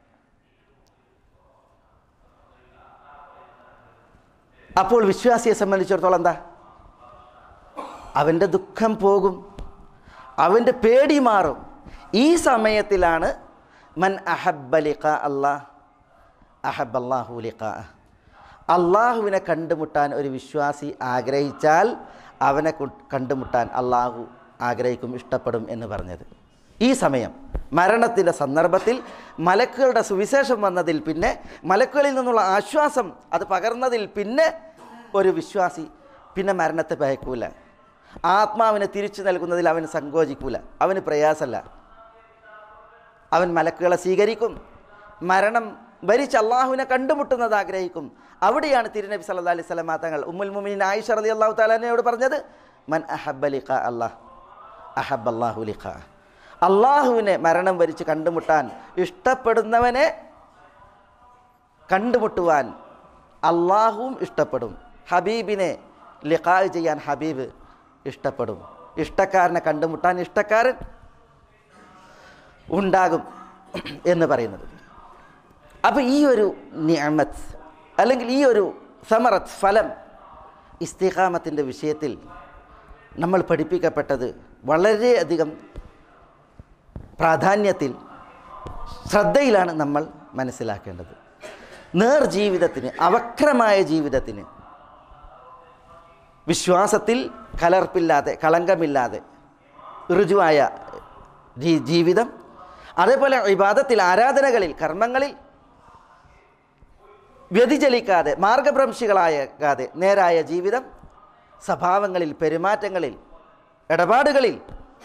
അപ്പോൾ വിശ്വാസിയെ സംബന്ധിച്ചിടത്തോളം എന്താ അവൻ്റെ ദുഃഖം പോകും അവൻ്റെ പേടി മാറും ഈ സമയത്തിലാണ് മൻ അഹബ്ബ ലിഖ അള്ളാഹ് അഹബ് അള്ളാഹു ലിഖ അള്ളാഹുവിനെ കണ്ടുമുട്ടാൻ ഒരു വിശ്വാസി ആഗ്രഹിച്ചാൽ അവനെ കു- കണ്ടുമുട്ടാൻ അള്ളാഹു ആഗ്രഹിക്കും ഇഷ്ടപ്പെടും എന്ന് പറഞ്ഞത് ഈ സമയം മരണത്തിൻ്റെ സന്ദർഭത്തിൽ മലക്കുകളുടെ സുവിശേഷം വന്നതിൽ പിന്നെ മലക്കുകളിൽ നിന്നുള്ള ആശ്വാസം അത് പകർന്നതിൽ പിന്നെ ഒരു വിശ്വാസി പിന്നെ മരണത്തെ ഭയക്കൂല ആത്മാവിനെ തിരിച്ചു നൽകുന്നതിൽ അവന് സങ്കോചിക്കൂല അവന് പ്രയാസമല്ല അവൻ മലക്കുകളെ സ്വീകരിക്കും മരണം ഭരിച്ച് അള്ളാഹുവിനെ കണ്ടുമുട്ടുന്നത് ആഗ്രഹിക്കും അവിടെയാണ് തിരുനബി സല്ലാ അലൈഹി സ്വലമാ തങ്ങൾ ഉമ്മുൽ മുമിൻ ആയിഷ റലി അള്ളാഹു താലാനയോട് പറഞ്ഞത് മൻ അഹബ്ബ ലിഖ അള്ളാഹ് അഹബ് അള്ളാഹു ലിഖ അള്ളാഹുവിനെ മരണം വരിച്ച് കണ്ടുമുട്ടാൻ ഇഷ്ടപ്പെടുന്നവനെ കണ്ടുമുട്ടുവാൻ അള്ളാഹുവും ഇഷ്ടപ്പെടും ഹബീബിനെ ലിഖാ ചെയ്യാൻ ഹബീബ് ഇഷ്ടപ്പെടും ഇഷ്ടക്കാരനെ കണ്ടുമുട്ടാൻ ഇഷ്ടക്കാരൻ ഉണ്ടാകും എന്ന് പറയുന്നത് അപ്പോൾ ഈ ഒരു നിയമത്ത് അല്ലെങ്കിൽ ഈ ഒരു സമറത്ത് ഫലം ഇസ്തിഖാമത്തിൻ്റെ വിഷയത്തിൽ നമ്മൾ പഠിപ്പിക്കപ്പെട്ടത് വളരെയധികം പ്രാധാന്യത്തിൽ ശ്രദ്ധയിലാണ് നമ്മൾ മനസ്സിലാക്കേണ്ടത് നേർ ജീവിതത്തിന് അവക്രമായ ജീവിതത്തിന് വിശ്വാസത്തിൽ കലർപ്പില്ലാതെ കളങ്കമില്ലാതെ ഋജുവായ ജീ- ജീവിതം അതേപോലെ ഇബാദത്തിൽ ആരാധനകളിൽ കർമ്മങ്ങളിൽ വ്യതിചലിക്കാതെ മാർഗഭ്രംശികളായേക്കാതെ നേരായ ജീവിതം സ്വഭാവങ്ങളിൽ പെരുമാറ്റങ്ങളിൽ ഇടപാടുകളിൽ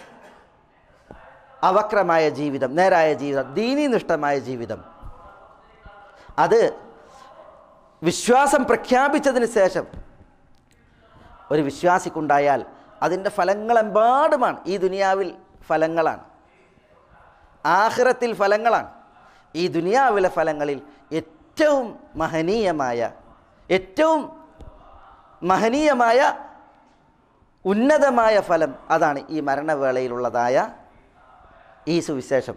അവക്രമായ ജീവിതം നേരായ ജീവിതം ദീനീനിഷ്ഠമായ ജീവിതം അത് വിശ്വാസം പ്രഖ്യാപിച്ചതിന് ശേഷം ഒരു വിശ്വാസിക്കുണ്ടായാൽ അതിൻ്റെ ഫലങ്ങളെമ്പാടുമാണ് ഈ ദുനിയാവിൽ ഫലങ്ങളാണ് ആഹ്റത്തിൽ ഫലങ്ങളാണ് ഈ ദുനിയാവിലെ ഫലങ്ങളിൽ ഏറ്റവും മഹനീയമായ ഏറ്റവും മഹനീയമായ ഉന്നതമായ ഫലം അതാണ് ഈ മരണവേളയിലുള്ളതായ ഈ സുവിശേഷം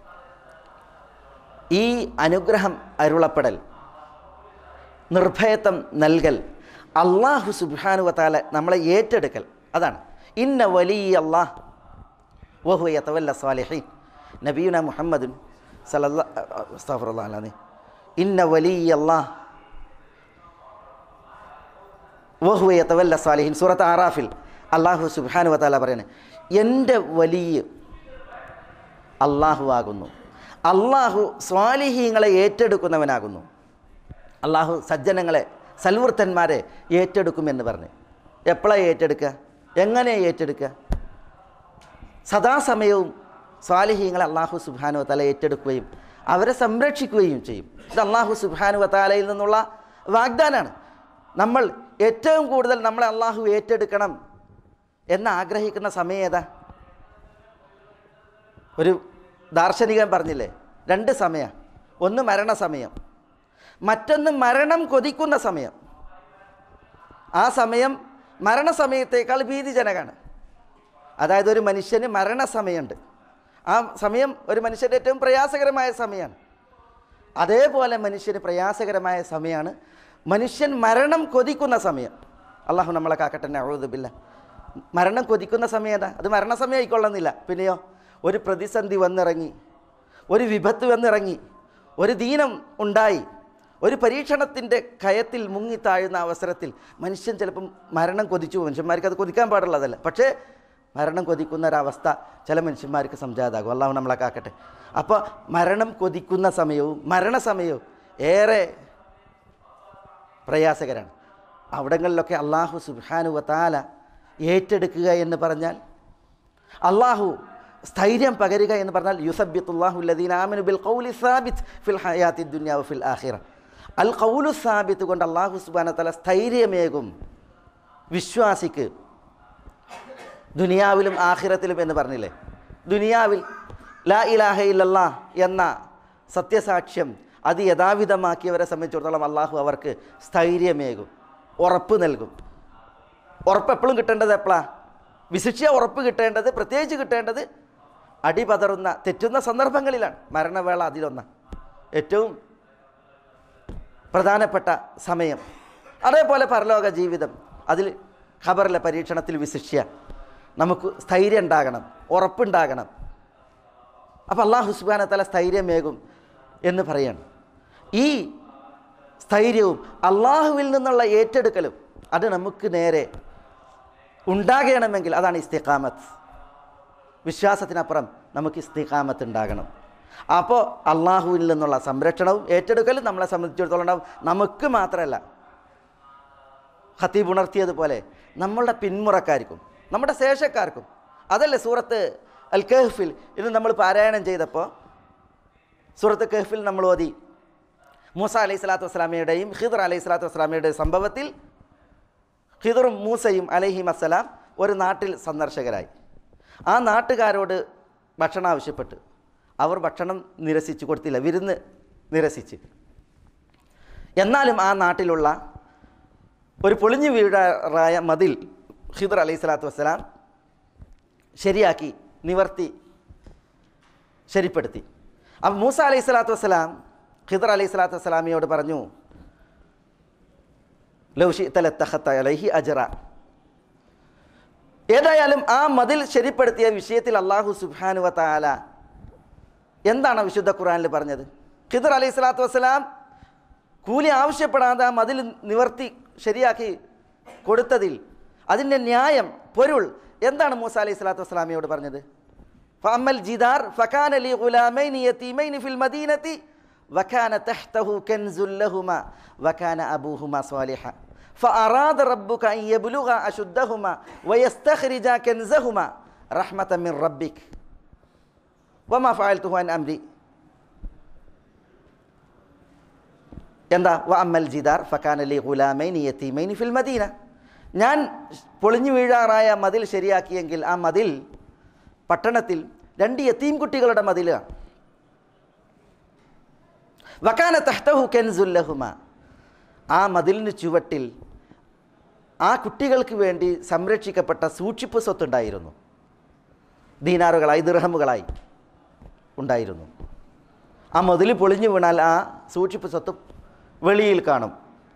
ഈ അനുഗ്രഹം അരുളപ്പെടൽ നിർഭയത്വം നൽകൽ അള്ളാഹു സുബാനുവത്താല നമ്മളെ ഏറ്റെടുക്കൽ അതാണ് ഇന്ന വലിയ അള്ളാഹ് വഹു യതവല്ല സ്വാലിഹീൻ നബീന മുഹമ്മദുൻ സലല്ലാ ഇന്ന വലിയ അള്ളാഹ് വഹു യതവല്ല സ്വാലിഹീൻ സൂറത്ത് ആറാഫിൽ അള്ളാഹു സുബാനു വത്താല പറയുന്നത് എൻ്റെ വലിയ അള്ളാഹു ആകുന്നു അള്ളാഹു സ്വാലിഹീങ്ങളെ ഏറ്റെടുക്കുന്നവനാകുന്നു അള്ളാഹു സജ്ജനങ്ങളെ സൽവൃത്തന്മാരെ ഏറ്റെടുക്കുമെന്ന് പറഞ്ഞ് എപ്പോഴാണ് ഏറ്റെടുക്കുക എങ്ങനെ ഏറ്റെടുക്കുക സദാസമയവും സ്വാലിഹീങ്ങളെ അള്ളാഹു സുബാനു വത്താല ഏറ്റെടുക്കുകയും അവരെ സംരക്ഷിക്കുകയും ചെയ്യും ഇത് അള്ളാഹു സുബാനു വത്താലയിൽ നിന്നുള്ള വാഗ്ദാനാണ് നമ്മൾ ഏറ്റവും കൂടുതൽ നമ്മളെ അള്ളാഹു ഏറ്റെടുക്കണം എന്ന് ആഗ്രഹിക്കുന്ന സമയം ഏതാ ഒരു ദാർശനികൻ പറഞ്ഞില്ലേ രണ്ട് സമയം ഒന്ന് മരണസമയം മറ്റൊന്ന് മരണം കൊതിക്കുന്ന സമയം ആ സമയം മരണസമയത്തേക്കാൾ ഭീതിജനകമാണ് അതായത് ഒരു മനുഷ്യന് മരണസമയമുണ്ട് ആ സമയം ഒരു മനുഷ്യൻ്റെ ഏറ്റവും പ്രയാസകരമായ സമയമാണ് അതേപോലെ മനുഷ്യന് പ്രയാസകരമായ സമയമാണ് മനുഷ്യൻ മരണം കൊതിക്കുന്ന സമയം അള്ളാഹു നമ്മളെ കാക്കട്ടെ അഴുതുബില്ല മരണം കൊതിക്കുന്ന സമയം ഏതാ അത് മരണസമയം ആയിക്കൊള്ളുന്നില്ല പിന്നെയോ ഒരു പ്രതിസന്ധി വന്നിറങ്ങി ഒരു വിപത്ത് വന്നിറങ്ങി ഒരു ദീനം ഉണ്ടായി ഒരു പരീക്ഷണത്തിൻ്റെ കയത്തിൽ മുങ്ങിത്താഴുന്ന അവസരത്തിൽ മനുഷ്യൻ ചിലപ്പം മരണം കൊതിച്ചു പോകും മനുഷ്യന്മാർക്ക് അത് കൊതിക്കാൻ പാടുള്ളതല്ല പക്ഷേ മരണം കൊതിക്കുന്ന ഒരവസ്ഥ ചില മനുഷ്യന്മാർക്ക് സംജാതാകും അള്ളാഹു നമ്മളെ കാക്കട്ടെ അപ്പോൾ മരണം കൊതിക്കുന്ന സമയവും മരണസമയവും ഏറെ പ്രയാസകരാണ് അവിടങ്ങളിലൊക്കെ അള്ളാഹു സുബാനു വത്താല ഏറ്റെടുക്കുക എന്ന് പറഞ്ഞാൽ അള്ളാഹു സ്ഥൈര്യം പകരുക എന്ന് പറഞ്ഞാൽ യുസബിത്തുല്ലാഹു ലദീനാമനു ബിൽ ഖൗലി സാബിത്ത് ഫിൽ ഹയാത്തി ദുനിയാവ് ഫിൽ ആഖിറ അൽ ഖൗലു സാബിത്ത് കൊണ്ട് അള്ളാഹു സുബാന തല സ്ഥൈര്യമേകും വിശ്വാസിക്ക് ദുനിയാവിലും ആഖിറത്തിലും എന്ന് പറഞ്ഞില്ലേ ദുനിയാവിൽ ലാ ഇലാഹ ഇല്ലല്ലാ എന്ന സത്യസാക്ഷ്യം അത് യഥാവിധമാക്കിയവരെ സംബന്ധിച്ചിടത്തോളം അള്ളാഹു അവർക്ക് സ്ഥൈര്യമേകും ഉറപ്പ് നൽകും ഉറപ്പ് എപ്പോഴും കിട്ടേണ്ടത് എപ്പോഴാ വിശിഷ്യ ഉറപ്പ് കിട്ടേണ്ടത് പ്രത്യേകിച്ച് കിട്ടേണ്ടത് അടിപതറുന്ന തെറ്റുന്ന സന്ദർഭങ്ങളിലാണ് മരണവേള അതിലൊന്ന് ഏറ്റവും പ്രധാനപ്പെട്ട സമയം അതേപോലെ പരലോക ജീവിതം അതിൽ ഖബറിലെ പരീക്ഷണത്തിൽ വിശിഷ്യ നമുക്ക് സ്ഥൈര്യം ഉണ്ടാകണം ഉറപ്പുണ്ടാകണം അപ്പോൾ അള്ളാഹു സുബാന തല സ്ഥൈര്യമേകും എന്ന് പറയാണ് ഈ സ്ഥൈര്യവും അള്ളാഹുവിൽ നിന്നുള്ള ഏറ്റെടുക്കലും അത് നമുക്ക് നേരെ ഉണ്ടാകണമെങ്കിൽ അതാണ് ഇസ്തിഖാമത്ത് വിശ്വാസത്തിനപ്പുറം നമുക്ക് ഇസ്തിഖാമത്ത് ഉണ്ടാകണം അപ്പോൾ അള്ളാഹുവിൽ നിന്നുള്ള സംരക്ഷണവും ഏറ്റെടുക്കലും നമ്മളെ സംബന്ധിച്ചിടത്തോളം ഉണ്ടാവും നമുക്ക് മാത്രമല്ല ഖത്തീബ് ഉണർത്തിയതുപോലെ നമ്മളുടെ പിന്മുറക്കാർക്കും നമ്മുടെ ശേഷക്കാർക്കും അതല്ലേ സൂറത്ത് അൽ കഹ്ഫിൽ ഇത് നമ്മൾ പാരായണം ചെയ്തപ്പോൾ സൂറത്ത് കഹ്ഫിൽ നമ്മൾ ഓതി മൂസ അലൈഹി സ്വലാത്തു വസ്സലാമയുടെയും ഖിദർ അലൈഹി സ്വലാത്തു വസ്സലാമയുടെയും സംഭവത്തിൽ ഖിദറും മൂസയും അലഹിം അസ്സലാം ഒരു നാട്ടിൽ സന്ദർശകരായി ആ നാട്ടുകാരോട് ഭക്ഷണം ആവശ്യപ്പെട്ടു അവർ ഭക്ഷണം നിരസിച്ചു കൊടുത്തില്ല വിരുന്ന് നിരസിച്ച് എന്നാലും ആ നാട്ടിലുള്ള ഒരു പൊളിഞ്ഞു വീഴാറായ മതിൽ ഖിദർ അലൈഹി സ്വലാത്തു വസ്സലാം ശരിയാക്കി നിവർത്തി ശരിപ്പെടുത്തി അപ്പം മൂസ അലൈഹി സ്വലാത്തു വസ്സലാം ഖിദർ അലൈഹി സ്വലാത്തു വസ്സലാമിയോട് പറഞ്ഞു ലൗഷി തലത്തഹത്ത അലൈഹി അജറ ഏതായാലും ആ മതിൽ ശരിപ്പെടുത്തിയ വിഷയത്തിൽ അള്ളാഹു സുബാനുവ താല എന്താണ് വിശുദ്ധ ഖുറാനിൽ പറഞ്ഞത് ഖിദർ അലൈഹി സ്വലാത്തു വസ്സലാം കൂലി ആവശ്യപ്പെടാതെ ആ മതിൽ നിവർത്തി ശരിയാക്കി കൊടുത്തതിൽ അതിൻ്റെ ന്യായം പൊരുൾ എന്താണ് മൂസ അലൈഹി സ്വലാത്തു വസ്സലാമിയോട് പറഞ്ഞത് ഫഅമ്മൽ ജിദാർ ഫകാന ലി ഗുലാമൈനി യതീമൈനി ഫിൽ മദീനത്തി വക്കാന തഹ്തഹു കൻസുൽ ലഹുമ വക്കാന അബൂഹുമ സ്വാലിഹ فأراد ربك أن يبلغ أشدهما ويستخرج كنزهما رحمة من ربك وما فعلته عن أمري എന്താ വ അമ്മൽ ജിദാർ ഫക്കാനലി ഗുലാമൈനി യത്തീമൈനി ഫിൽ മദീന ഞാൻ പൊളിഞ്ഞു വീഴാറായ മതിൽ ശരിയാക്കിയെങ്കിൽ ആ മതിൽ പട്ടണത്തിൽ രണ്ട് യത്തീം കുട്ടികളുടെ മതിലാണ് വക്കാന തഹ്തഹു കെൻസുല്ലഹുമ ആ മതിലിന് ചുവട്ടിൽ ആ കുട്ടികൾക്ക് വേണ്ടി സംരക്ഷിക്കപ്പെട്ട സൂക്ഷിപ്പ് സ്വത്തുണ്ടായിരുന്നു ദീനാറുകളായി ദിർഹമുകളായി ഉണ്ടായിരുന്നു ആ മതിൽ പൊളിഞ്ഞു വീണാൽ ആ സൂക്ഷിപ്പ് സ്വത്ത് വെളിയിൽ കാണും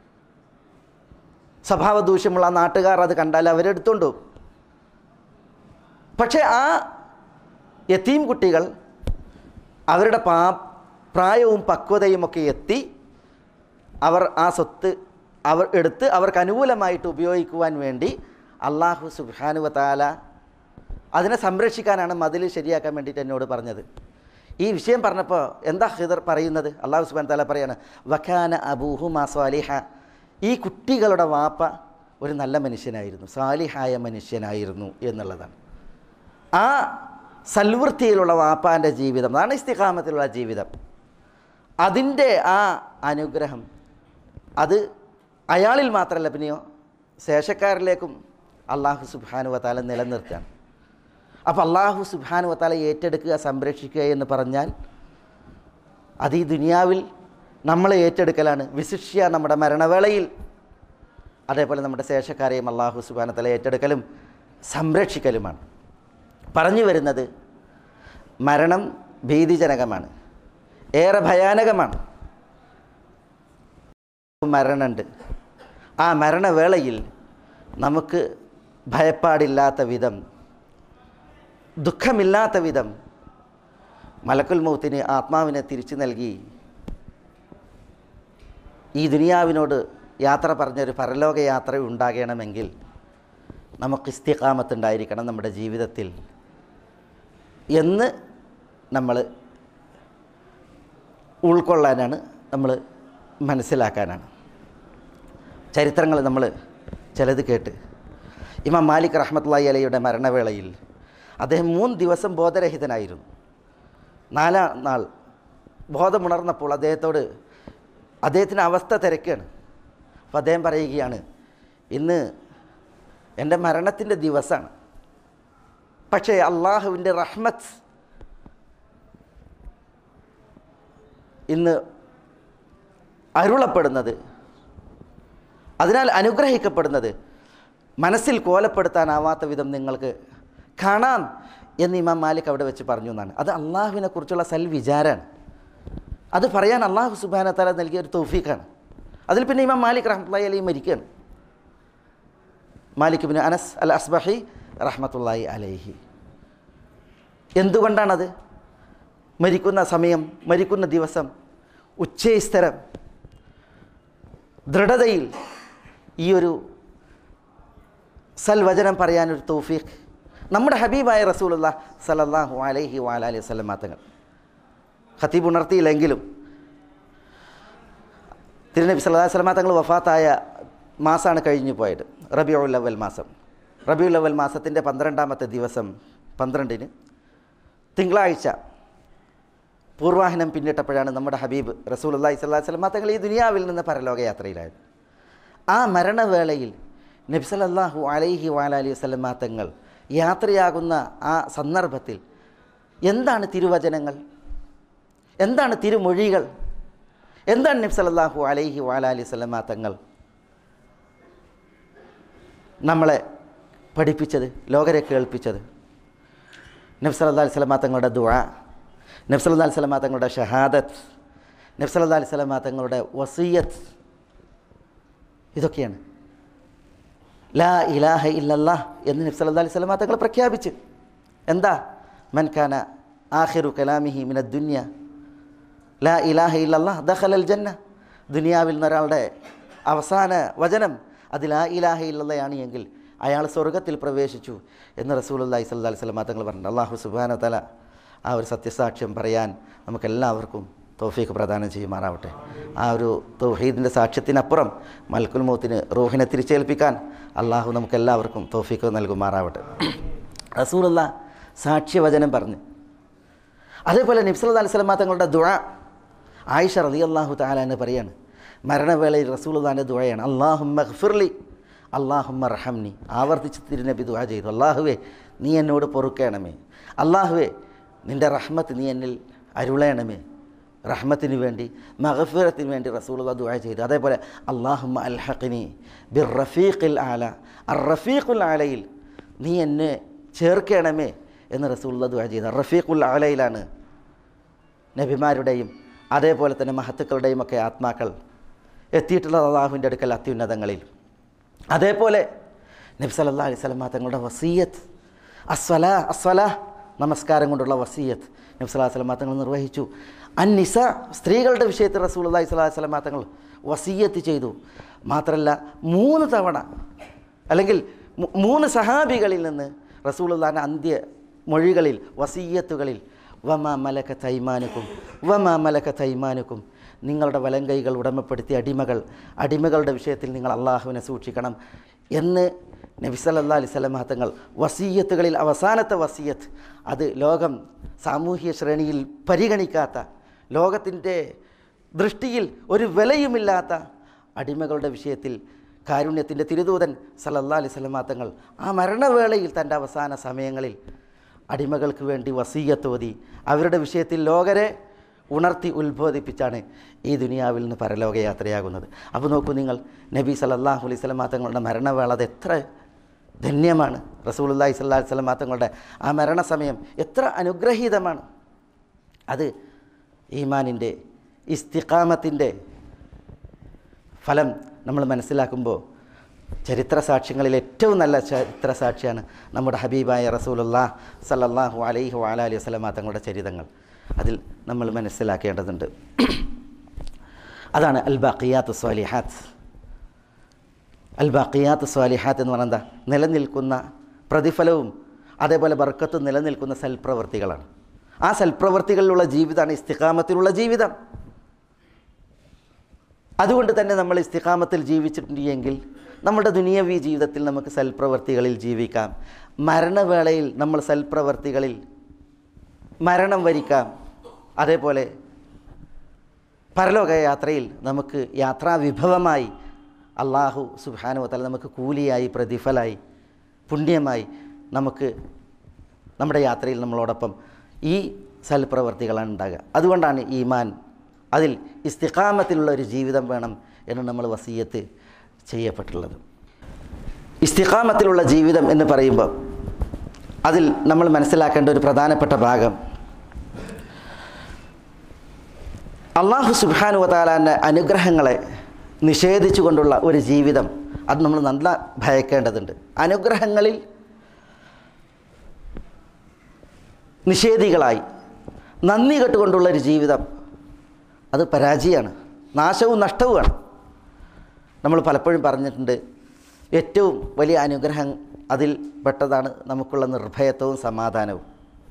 സ്വഭാവ ദൂഷ്യമുള്ള ആ നാട്ടുകാർ അത് കണ്ടാൽ അവരെടുത്തോണ്ട് പോകും പക്ഷേ ആ യത്തീം കുട്ടികൾ അവരുടെ പാ പ്രായവും പക്വതയും ഒക്കെ എത്തി അവർ ആ സ്വത്ത് അവർ എടുത്ത് അവർക്ക് അനുകൂലമായിട്ട് ഉപയോഗിക്കുവാൻ വേണ്ടി അള്ളാഹു സുബാനുവത്താല അതിനെ സംരക്ഷിക്കാനാണ് മതിൽ ശരിയാക്കാൻ വേണ്ടിയിട്ട് എന്നോട് പറഞ്ഞത് ഈ വിഷയം പറഞ്ഞപ്പോൾ എന്താ ഹിദർ പറയുന്നത് അള്ളാഹു സുബാൻ താല പറയാണ് വഖാന അബൂഹു മാ സ്വാലിഹ ഈ കുട്ടികളുടെ വാപ്പ ഒരു നല്ല മനുഷ്യനായിരുന്നു സാലിഹായ മനുഷ്യനായിരുന്നു എന്നുള്ളതാണ് ആ സൽവൃത്തിയിലുള്ള വാപ്പാൻ്റെ ജീവിതം അതാണ് ഇസ്തിഖാമത്തിലുള്ള ജീവിതം അതിൻ്റെ ആ അനുഗ്രഹം അത് അയാളിൽ മാത്രമല്ല പിന്നെയോ ശേഷക്കാരിലേക്കും അള്ളാഹു സുബാനു വത്താല നിലനിർത്തുകയാണ് അപ്പോൾ അള്ളാഹു സുബാനു വത്താല ഏറ്റെടുക്കുക സംരക്ഷിക്കുക എന്ന് പറഞ്ഞാൽ അത് ഈ ദുനിയാവിൽ നമ്മൾ ഏറ്റെടുക്കലാണ് വിശിഷ്യ നമ്മുടെ മരണവേളയിൽ അതേപോലെ നമ്മുടെ ശേഷക്കാരെയും അള്ളാഹു സുബാന തല ഏറ്റെടുക്കലും സംരക്ഷിക്കലുമാണ് പറഞ്ഞു വരുന്നത് മരണം ഭീതിജനകമാണ് ഏറെ ഭയാനകമാണ് മരണമുണ്ട് ആ മരണവേളയിൽ നമുക്ക് ഭയപ്പാടില്ലാത്ത വിധം ദുഃഖമില്ലാത്ത വിധം മലക്കുൽ മൗത്തിന് ആത്മാവിനെ തിരിച്ചു നൽകി ഈ ദുനിയാവിനോട് യാത്ര പറഞ്ഞൊരു പരലോക യാത്ര ഉണ്ടാകണമെങ്കിൽ നമുക്ക് ഇസ്തിഖാമത്തുണ്ടായിരിക്കണം നമ്മുടെ ജീവിതത്തിൽ എന്ന് നമ്മൾ ഉൾക്കൊള്ളാനാണ് നമ്മൾ മനസ്സിലാക്കാനാണ് ചരിത്രങ്ങൾ നമ്മൾ ചിലത് കേട്ട് ഇമാം മാലിക് റഹ്മത്തുള്ളി അലയുടെ മരണവേളയിൽ അദ്ദേഹം മൂന്ന് ദിവസം ബോധരഹിതനായിരുന്നു നാലാം നാൾ ബോധമുണർന്നപ്പോൾ അദ്ദേഹത്തോട് അദ്ദേഹത്തിന് അവസ്ഥ തിരക്കാണ് അപ്പോൾ അദ്ദേഹം പറയുകയാണ് ഇന്ന് എൻ്റെ മരണത്തിൻ്റെ ദിവസമാണ് പക്ഷേ അള്ളാഹുവിൻ്റെ റഹ്മത്ത് ഇന്ന് അരുളപ്പെടുന്നത് അതിനാൽ അനുഗ്രഹിക്കപ്പെടുന്നത് മനസ്സിൽ കോലപ്പെടുത്താനാവാത്ത വിധം നിങ്ങൾക്ക് കാണാം എന്ന് ഇമാം മാലിക് അവിടെ വെച്ച് പറഞ്ഞു എന്നാണ് അത് അള്ളാഹുവിനെ കുറിച്ചുള്ള സൽ വിചാരമാണ് അത് പറയാൻ അള്ളാഹു സുബാന തല നൽകിയ ഒരു തൗഫീഖാണ് അതിൽ പിന്നെ ഇമാം മാലിക് റഹ്മത്തുള്ളി അലി മരിക്കുകയാണ് Malik bin Anas Al Asbahi റഹ്മത്തുള്ളി അലൈഹി എന്തുകൊണ്ടാണത് മരിക്കുന്ന സമയം മരിക്കുന്ന ദിവസം ഉച്ചസ്ഥരം ദൃഢതയിൽ ഈ ഒരു സൽവചനം പറയാനൊരു തൗഫീഖ് നമ്മുടെ ഹബീബായ റസൂലുള്ള സലല്ലാഹു അലൈഹി വാലി വസ്ലം തങ്ങൾ ഖത്തീബ് ഉണർത്തിയില്ലെങ്കിലും തിരുനബി സല്ലാ വസ്ലമ തങ്ങൾ വഫാത്തായ മാസമാണ് കഴിഞ്ഞു പോയത് റബിയുൽ അവൽ മാസം റബിയുൽ അവൽ മാസത്തിൻ്റെ പന്ത്രണ്ടാമത്തെ ദിവസം പന്ത്രണ്ടിന് തിങ്കളാഴ്ച പൂർവാഹനം പിന്നിട്ടപ്പോഴാണ് നമ്മുടെ ഹബീബ് റസൂൽ അള്ളാഹി സ്വല്ലാ വസ്ലമ തങ്ങൾ ഈ ദുനിയാവിൽ നിന്ന് പരലോക യാത്രയിലായത് ആ മരണവേളയിൽ നബ്സലല്ലാഹു അലൈഹി വാലി വസ്ലമ തങ്ങൾ യാത്രയാകുന്ന ആ സന്ദർഭത്തിൽ എന്താണ് തിരുവചനങ്ങൾ എന്താണ് തിരുമൊഴികൾ എന്താണ് നബ്സലല്ലാഹു അലൈഹി വാലി വസ്ലമ തങ്ങൾ നമ്മളെ പഠിപ്പിച്ചത് ലോകരെ കേൾപ്പിച്ചത് നബ്സല്ലാ അലിസ്ലമ തങ്ങളുടെ ദുആ നബ്സല്ലാ അലിസ്ലമ തങ്ങളുടെ ഷഹാദത്ത് നബ്സല്ലാ അലിസ്ലമ തങ്ങളുടെ വസീയത്ത് ഇതൊക്കെയാണ് ലാ ഇലാഹ ഇല്ലല്ലാ എന്ന് നബ്സല്ലാ അലൈഹി സ്വലമ തങ്ങൾ പ്രഖ്യാപിച്ച് എന്താ മൻഖാന ആഹിറു കലാമിഹി മിന ദുന്യ ലാ ഇലാഹ ഇല്ലല്ലാ ദഖലൽ ജന്ന ദുനിയാവിൽ നിന്ന് ഒരാളുടെ അവസാന വചനം അത് ലാ ഇലാഹ ഇല്ലല്ലയാണ് എങ്കിൽ അയാൾ സ്വർഗത്തിൽ പ്രവേശിച്ചു എന്ന് റസൂലുല്ലാഹി സ്വല്ലല്ലാഹി അലൈഹി വസല്ലം തങ്ങൾ പറഞ്ഞു അള്ളാഹു സുബാന തല ആ ഒരു സത്യസാക്ഷ്യം പറയാൻ നമുക്കെല്ലാവർക്കും തൗഫീഖ് പ്രദാനം ചെയ്യുമാറാവട്ടെ ആ ഒരു തൗഹീദിൻ്റെ സാക്ഷ്യത്തിനപ്പുറം മൽക്കുൽ മൗത്തിന് റൂഹിനെ തിരിച്ചേൽപ്പിക്കാൻ അള്ളാഹു നമുക്ക് എല്ലാവർക്കും തൗഫീഖ് നൽകുമാറാവട്ടെ റസൂലുള്ള സാക്ഷ്യവചനം പറഞ്ഞ് അതേപോലെ നിബ്സല അലിസ്ലാം തങ്ങളുടെ ദുഴ ആയിഷ റതി അള്ളാഹു താലാന്ന് പറയാണ് മരണവേളയിൽ റസൂലുള്ളാൻ്റെ ദുഴയാണ് അള്ളാഹുമ്മ ഖഫിർലി അള്ളാഹുമ്മ റഹംനി ആവർത്തിച്ച് തിരുനബി ദുഴ ചെയ്തു അള്ളാഹുവേ നീ എന്നോട് പൊറുക്കണമേ അള്ളാഹുവേ നിൻ്റെ റഹ്മത്ത് നീ എന്നിൽ അരുളയണമേ റഹ്മത്തിന് വേണ്ടി മഹഫിറത്തിന് വേണ്ടി റസൂലുള്ള ദുആ ചെയ്തു അതേപോലെ അള്ളാഹുമ്മ അൽഹഖിനി ബിർ റഫീഖിൽ ആല അർ റഫീഖുൽ ആലയിൽ നീ എന്നെ ചേർക്കണമേ എന്ന് റസൂലുള്ള ദുആ ചെയ്തു റഫീഖുൽ ആലയിലാണ് നബിമാരുടെയും അതേപോലെ തന്നെ മഹത്തുക്കളുടെയും ഒക്കെ ആത്മാക്കൾ എത്തിയിട്ടുള്ളത് അള്ളാഹുവിൻ്റെ അടുക്കൽ അത്യുന്നതങ്ങളിൽ അതേപോലെ നബി സല്ലല്ലാഹു അലൈഹി വസല്ലം തങ്ങളുടെ വസീയത്ത് അസ്വല അസ്വല നമസ്കാരം കൊണ്ടുള്ള വസീയത്ത് നബി സല്ലല്ലാഹു അലൈഹി വസല്ലം തങ്ങൾ നിർവഹിച്ചു അന്നിസ സ്ത്രീകളുടെ വിഷയത്തിൽ റസൂൽ അള്ളാഹി സ്വലാഹു വസ്ലം തങ്ങൾ വസീയത്ത് ചെയ്തു മാത്രമല്ല മൂന്ന് തവണ അല്ലെങ്കിൽ മൂ- മൂന്ന് സഹാബികളിൽ നിന്ന് റസൂലുള്ളാഹിൻ്റെ അന്ത്യ മൊഴികളിൽ വസീയത്തുകളിൽ വമാ മലക തൈമാനുക്കും വമാ മലക തൈമാനുക്കും നിങ്ങളുടെ വലങ്കൈകൾ ഉടമപ്പെടുത്തിയ അടിമകൾ അടിമകളുടെ വിഷയത്തിൽ നിങ്ങൾ അള്ളാഹുവിനെ സൂക്ഷിക്കണം എന്ന് നബി സല്ലല്ലാഹു അലൈഹി വസല്ലം തങ്ങൾ വസീയത്തുകളിൽ അവസാനത്തെ വസീയത്ത് അത് ലോകം സാമൂഹ്യ ശ്രേണിയിൽ പരിഗണിക്കാത്ത ലോകത്തിൻ്റെ ദൃഷ്ടിയിൽ ഒരു വിലയുമില്ലാത്ത അടിമകളുടെ വിഷയത്തിൽ കാരുണ്യത്തിൻ്റെ തിരുദൂതൻ സല്ലല്ലാഹു അലൈഹി വസല്ലം തങ്ങൾ ആ മരണവേളയിൽ തൻ്റെ അവസാന സമയങ്ങളിൽ അടിമകൾക്ക് വേണ്ടി വസീയത്തോതി അവരുടെ വിഷയത്തിൽ ലോകരെ ഉണർത്തി ഉത്ബോധിപ്പിച്ചാണ് ഈ ദുനിയാവിൽ നിന്ന് പരലോകയാത്രയാകുന്നത് അപ്പോൾ നോക്കൂ നിങ്ങൾ നബി സല്ലല്ലാഹു അലൈഹി വസല്ലം തങ്ങളുടെ മരണവേള അത് എത്ര ധന്യമാണ് റസൂലുള്ളാഹി സ്വല്ലല്ലാഹു അലൈഹി വസല്ലം തങ്ങളുടെ ആ മരണസമയം എത്ര അനുഗ്രഹീതമാണ് അത് ഈമാനിൻ്റെ ഇസ്തിഖാമത്തിൻ്റെ ഫലം നമ്മൾ മനസ്സിലാക്കുമ്പോൾ ചരിത്ര സാക്ഷ്യങ്ങളിൽ ഏറ്റവും നല്ല ചരിത്ര സാക്ഷിയാണ് നമ്മുടെ ഹബീബായ റസൂലുല്ലാ സല്ലല്ലാഹു അലൈഹി വഅല അലൈഹി വസല്ലമ തങ്ങളുടെ ചരിതങ്ങൾ അതിൽ നമ്മൾ മനസ്സിലാക്കേണ്ടതുണ്ട് അതാണ് അൽ ബാഖിയാത്ത് സ്വാലിഹാത്ത് അൽ ബാഖിയാത്ത് സ്വാലിഹാത്ത് എന്ന് പറഞ്ഞാൽ എന്താ നിലനിൽക്കുന്ന പ്രതിഫലവും അതേപോലെ ബർക്കത്തും നിലനിൽക്കുന്ന സൽപ്രവർത്തികളാണ് ആ സൽപ്രവർത്തികളിലുള്ള ജീവിതമാണ് ഇസ്തിഖാമത്തിലുള്ള ജീവിതം അതുകൊണ്ട് തന്നെ നമ്മൾ ഇസ്തിഖാമത്തിൽ ജീവിച്ചിട്ടുണ്ടെങ്കിൽ നമ്മുടെ ദുനിയവി ജീവിതത്തിൽ നമുക്ക് സൽപ്രവർത്തികളിൽ ജീവിക്കാം മരണവേളയിൽ നമ്മൾ സൽപ്രവർത്തികളിൽ മരണം വരിക്കാം അതേപോലെ പരലോക യാത്രയിൽ നമുക്ക് യാത്രാ വിഭവമായി അള്ളാഹു സുബാനു തല നമുക്ക് കൂലിയായി പ്രതിഫലമായി പുണ്യമായി നമുക്ക് നമ്മുടെ യാത്രയിൽ നമ്മളോടൊപ്പം ഈ സൽപ്രവർത്തികളാണ് ഉണ്ടാകുക അതുകൊണ്ടാണ് ഈമാൻ അതിൽ ഇസ്തിഖാമത്തിലുള്ള ഒരു ജീവിതം വേണം എന്ന് നമ്മൾ വസീയത്ത് ചെയ്യപ്പെട്ടുള്ളത് ഇസ്തിഖാമത്തിലുള്ള ജീവിതം എന്ന് പറയുമ്പോൾ അതിൽ നമ്മൾ മനസ്സിലാക്കേണ്ട ഒരു പ്രധാനപ്പെട്ട ഭാഗം അള്ളാഹു സുബാനു വതാലാൻ്റെ അനുഗ്രഹങ്ങളെ നിഷേധിച്ചുകൊണ്ടുള്ള ഒരു ജീവിതം അത് നമ്മൾ നല്ല ഭയക്കേണ്ടതുണ്ട് അനുഗ്രഹങ്ങളിൽ നിഷേധികളായി നന്ദി കെട്ടുകൊണ്ടുള്ള ഒരു ജീവിതം അത് പരാജയമാണ് നാശവും നഷ്ടവുമാണ് നമ്മൾ പലപ്പോഴും പറഞ്ഞിട്ടുണ്ട് ഏറ്റവും വലിയ അനുഗ്രഹം അതിൽ പെട്ടതാണ് നമുക്കുള്ള നിർഭയത്വവും സമാധാനവും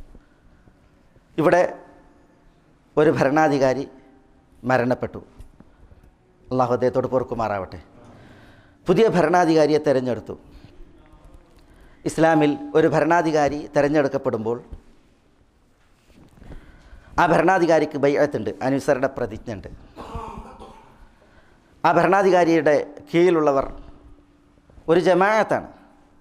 ഇവിടെ ഒരു ഭരണാധികാരി മരണപ്പെട്ടു അള്ളാഹു അദ്ദേഹത്തോട് പൊറുക്കുമാറാവട്ടെ പുതിയ ഭരണാധികാരിയെ തിരഞ്ഞെടുത്തു ഇസ്ലാമിൽ ഒരു ഭരണാധികാരി തിരഞ്ഞെടുക്കപ്പെടുമ്പോൾ ആ ഭരണാധികാരിക്ക് ബൈഅത്തുണ്ട് അനുസരണ പ്രതിജ്ഞ ഉണ്ട് ആ ഭരണാധികാരിയുടെ കീഴിലുള്ളവർ ഒരു ജമാഅത്താണ്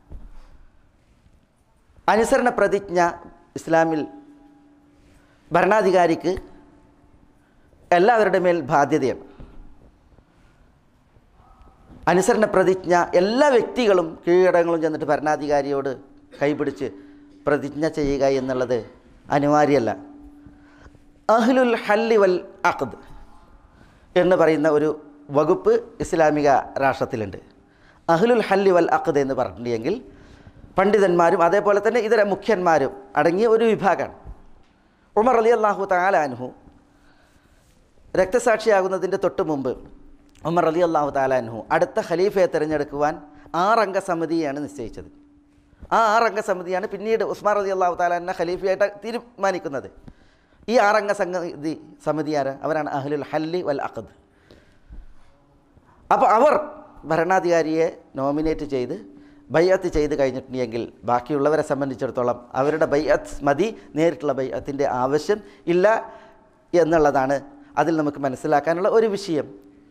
അനുസരണ പ്രതിജ്ഞ ഇസ്ലാമിൽ ഭരണാധികാരിക്ക് എല്ലാവരുടെ മേൽ ബാധ്യതയാണ് അനുസരണ പ്രതിജ്ഞ എല്ലാ വ്യക്തികളും കീഴടങ്ങളും ചെന്നിട്ട് ഭരണാധികാരിയോട് കൈപിടിച്ച് പ്രതിജ്ഞ ചെയ്യുക എന്നുള്ളത് അനിവാര്യമല്ല അഹ്ലുൽ ഹല്ലി വൽ അഖദ് എന്ന് പറയുന്ന ഒരു വകുപ്പ് ഇസ്ലാമിക രാഷ്ട്രത്തിലുണ്ട് അഹ്ലുൽ ഹല്ലി വൽ അഖദ് എന്ന് പറഞ്ഞിട്ടുണ്ടെങ്കിൽ പണ്ഡിതന്മാരും അതേപോലെ തന്നെ ഇതര മുഖ്യന്മാരും അടങ്ങിയ ഒരു വിഭാഗമാണ് ഉമർ അലി അള്ളാഹു താലാൻഹു രക്തസാക്ഷിയാകുന്നതിൻ്റെ തൊട്ട് മുമ്പ് ഉമർ അലി അള്ളാഹു താലാൻഹു അടുത്ത ഖലീഫയെ തിരഞ്ഞെടുക്കുവാൻ ആറംഗ സമിതിയാണ് നിശ്ചയിച്ചത് ആ ആറംഗ സമിതിയാണ് പിന്നീട് ഉസ്മാൻ അലി അള്ളാഹു താലാനെ ഖലീഫയായിട്ട് തീരുമാനിക്കുന്നത് ഈ ആറംഗ സംഗതി സമിതി ആര് അവരാണ് അഹ്ലുൽ ഹല്ലി വൽ അഖദ് അപ്പോൾ അവർ ഭരണാധികാരിയെ നോമിനേറ്റ് ചെയ്ത് ബയ്യത്ത് ചെയ്ത് കഴിഞ്ഞിട്ടുണ്ടെങ്കിൽ ബാക്കിയുള്ളവരെ സംബന്ധിച്ചിടത്തോളം അവരുടെ ബയ്യത്ത് മതി നേരിട്ടുള്ള ബയ്യത്തിൻ്റെ ആവശ്യം ഇല്ല എന്നുള്ളതാണ് അതിൽ നമുക്ക് മനസ്സിലാക്കാനുള്ള ഒരു വിഷയം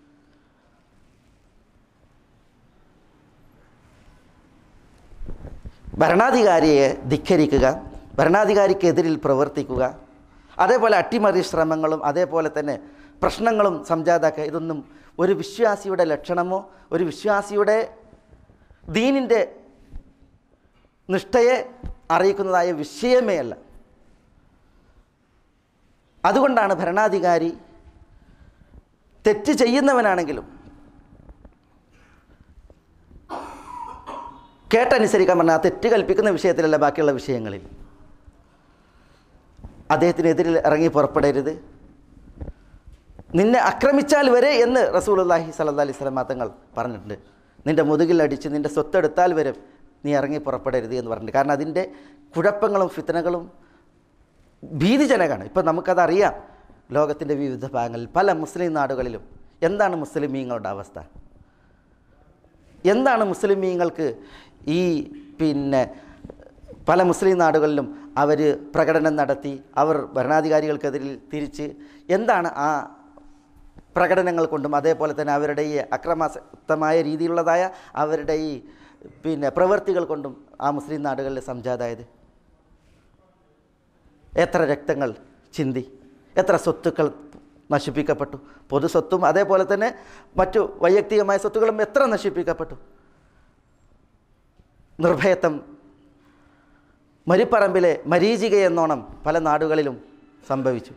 ഭരണാധികാരിയെ ധിക്കരിക്കുക ഭരണാധികാരിക്കെതിരിൽ പ്രവർത്തിക്കുക അതേപോലെ അട്ടിമറി ശ്രമങ്ങളും അതേപോലെ തന്നെ പ്രശ്നങ്ങളും സംജാതാക്കുക ഇതൊന്നും ഒരു വിശ്വാസിയുടെ ലക്ഷണമോ ഒരു വിശ്വാസിയുടെ ദീനിൻ്റെ നിഷ്ഠയെ അറിയിക്കുന്നതായ വിഷയമേ അല്ല അതുകൊണ്ടാണ് ഭരണാധികാരി തെറ്റ് ചെയ്യുന്നവനാണെങ്കിലും കേട്ടനുസരിക്കാൻ പറഞ്ഞാൽ ആ തെറ്റ് കൽപ്പിക്കുന്ന വിഷയത്തിലല്ല ബാക്കിയുള്ള വിഷയങ്ങളിൽ അദ്ദേഹത്തിനെതിരിൽ ഇറങ്ങി പുറപ്പെടരുത് നിന്നെ ആക്രമിച്ചാൽ വരെ എന്ന് റസൂലുള്ളാഹി സല്ലല്ലാഹി അലൈഹി വസല്ലം തങ്ങൾ പറഞ്ഞിട്ടുണ്ട് നിന്റെ മുതുകിൽ അടിച്ച് നിന്റെ സ്വത്തെടുത്താൽ വരെ നീ ഇറങ്ങി പുറപ്പെടരുത് എന്ന് പറഞ്ഞിട്ടുണ്ട് കാരണം അതിൻ്റെ കുഴപ്പങ്ങളും ഫിത്തനകളും ഭീതിജനകമാണ് ഇപ്പം നമുക്കതറിയാം ലോകത്തിൻ്റെ വിവിധ ഭാഗങ്ങളിൽ പല മുസ്ലിം നാടുകളിലും എന്താണ് മുസ്ലിമീങ്ങളുടെ അവസ്ഥ എന്താണ് മുസ്ലിമീങ്ങൾക്ക് ഈ പിന്നെ പല മുസ്ലിം നാടുകളിലും അവർ പ്രകടനം നടത്തി അവർ ഭരണാധികാരികൾക്കെതിരിൽ തിരിച്ച് എന്താണ് ആ പ്രകടനങ്ങൾ കൊണ്ടും അതേപോലെ തന്നെ അവരുടെ ഈ അക്രമാസക്തമായ രീതിയിലുള്ളതായ അവരുടെ ഈ പിന്നെ പ്രവൃത്തികൾ കൊണ്ടും ആ മുസ്ലിം നാടുകളിൽ സംജാതായത് എത്ര രക്തങ്ങൾ ചിന്തി എത്ര സ്വത്തുക്കൾ നശിപ്പിക്കപ്പെട്ടു പൊതു സ്വത്തും അതേപോലെ തന്നെ മറ്റു വൈയക്തികമായ സ്വത്തുക്കളും എത്ര നശിപ്പിക്കപ്പെട്ടു നിർഭയത്വം മരിപ്പറമ്പിലെ മരീചിക എന്നോണം പല നാടുകളിലും സംഭവിച്ചു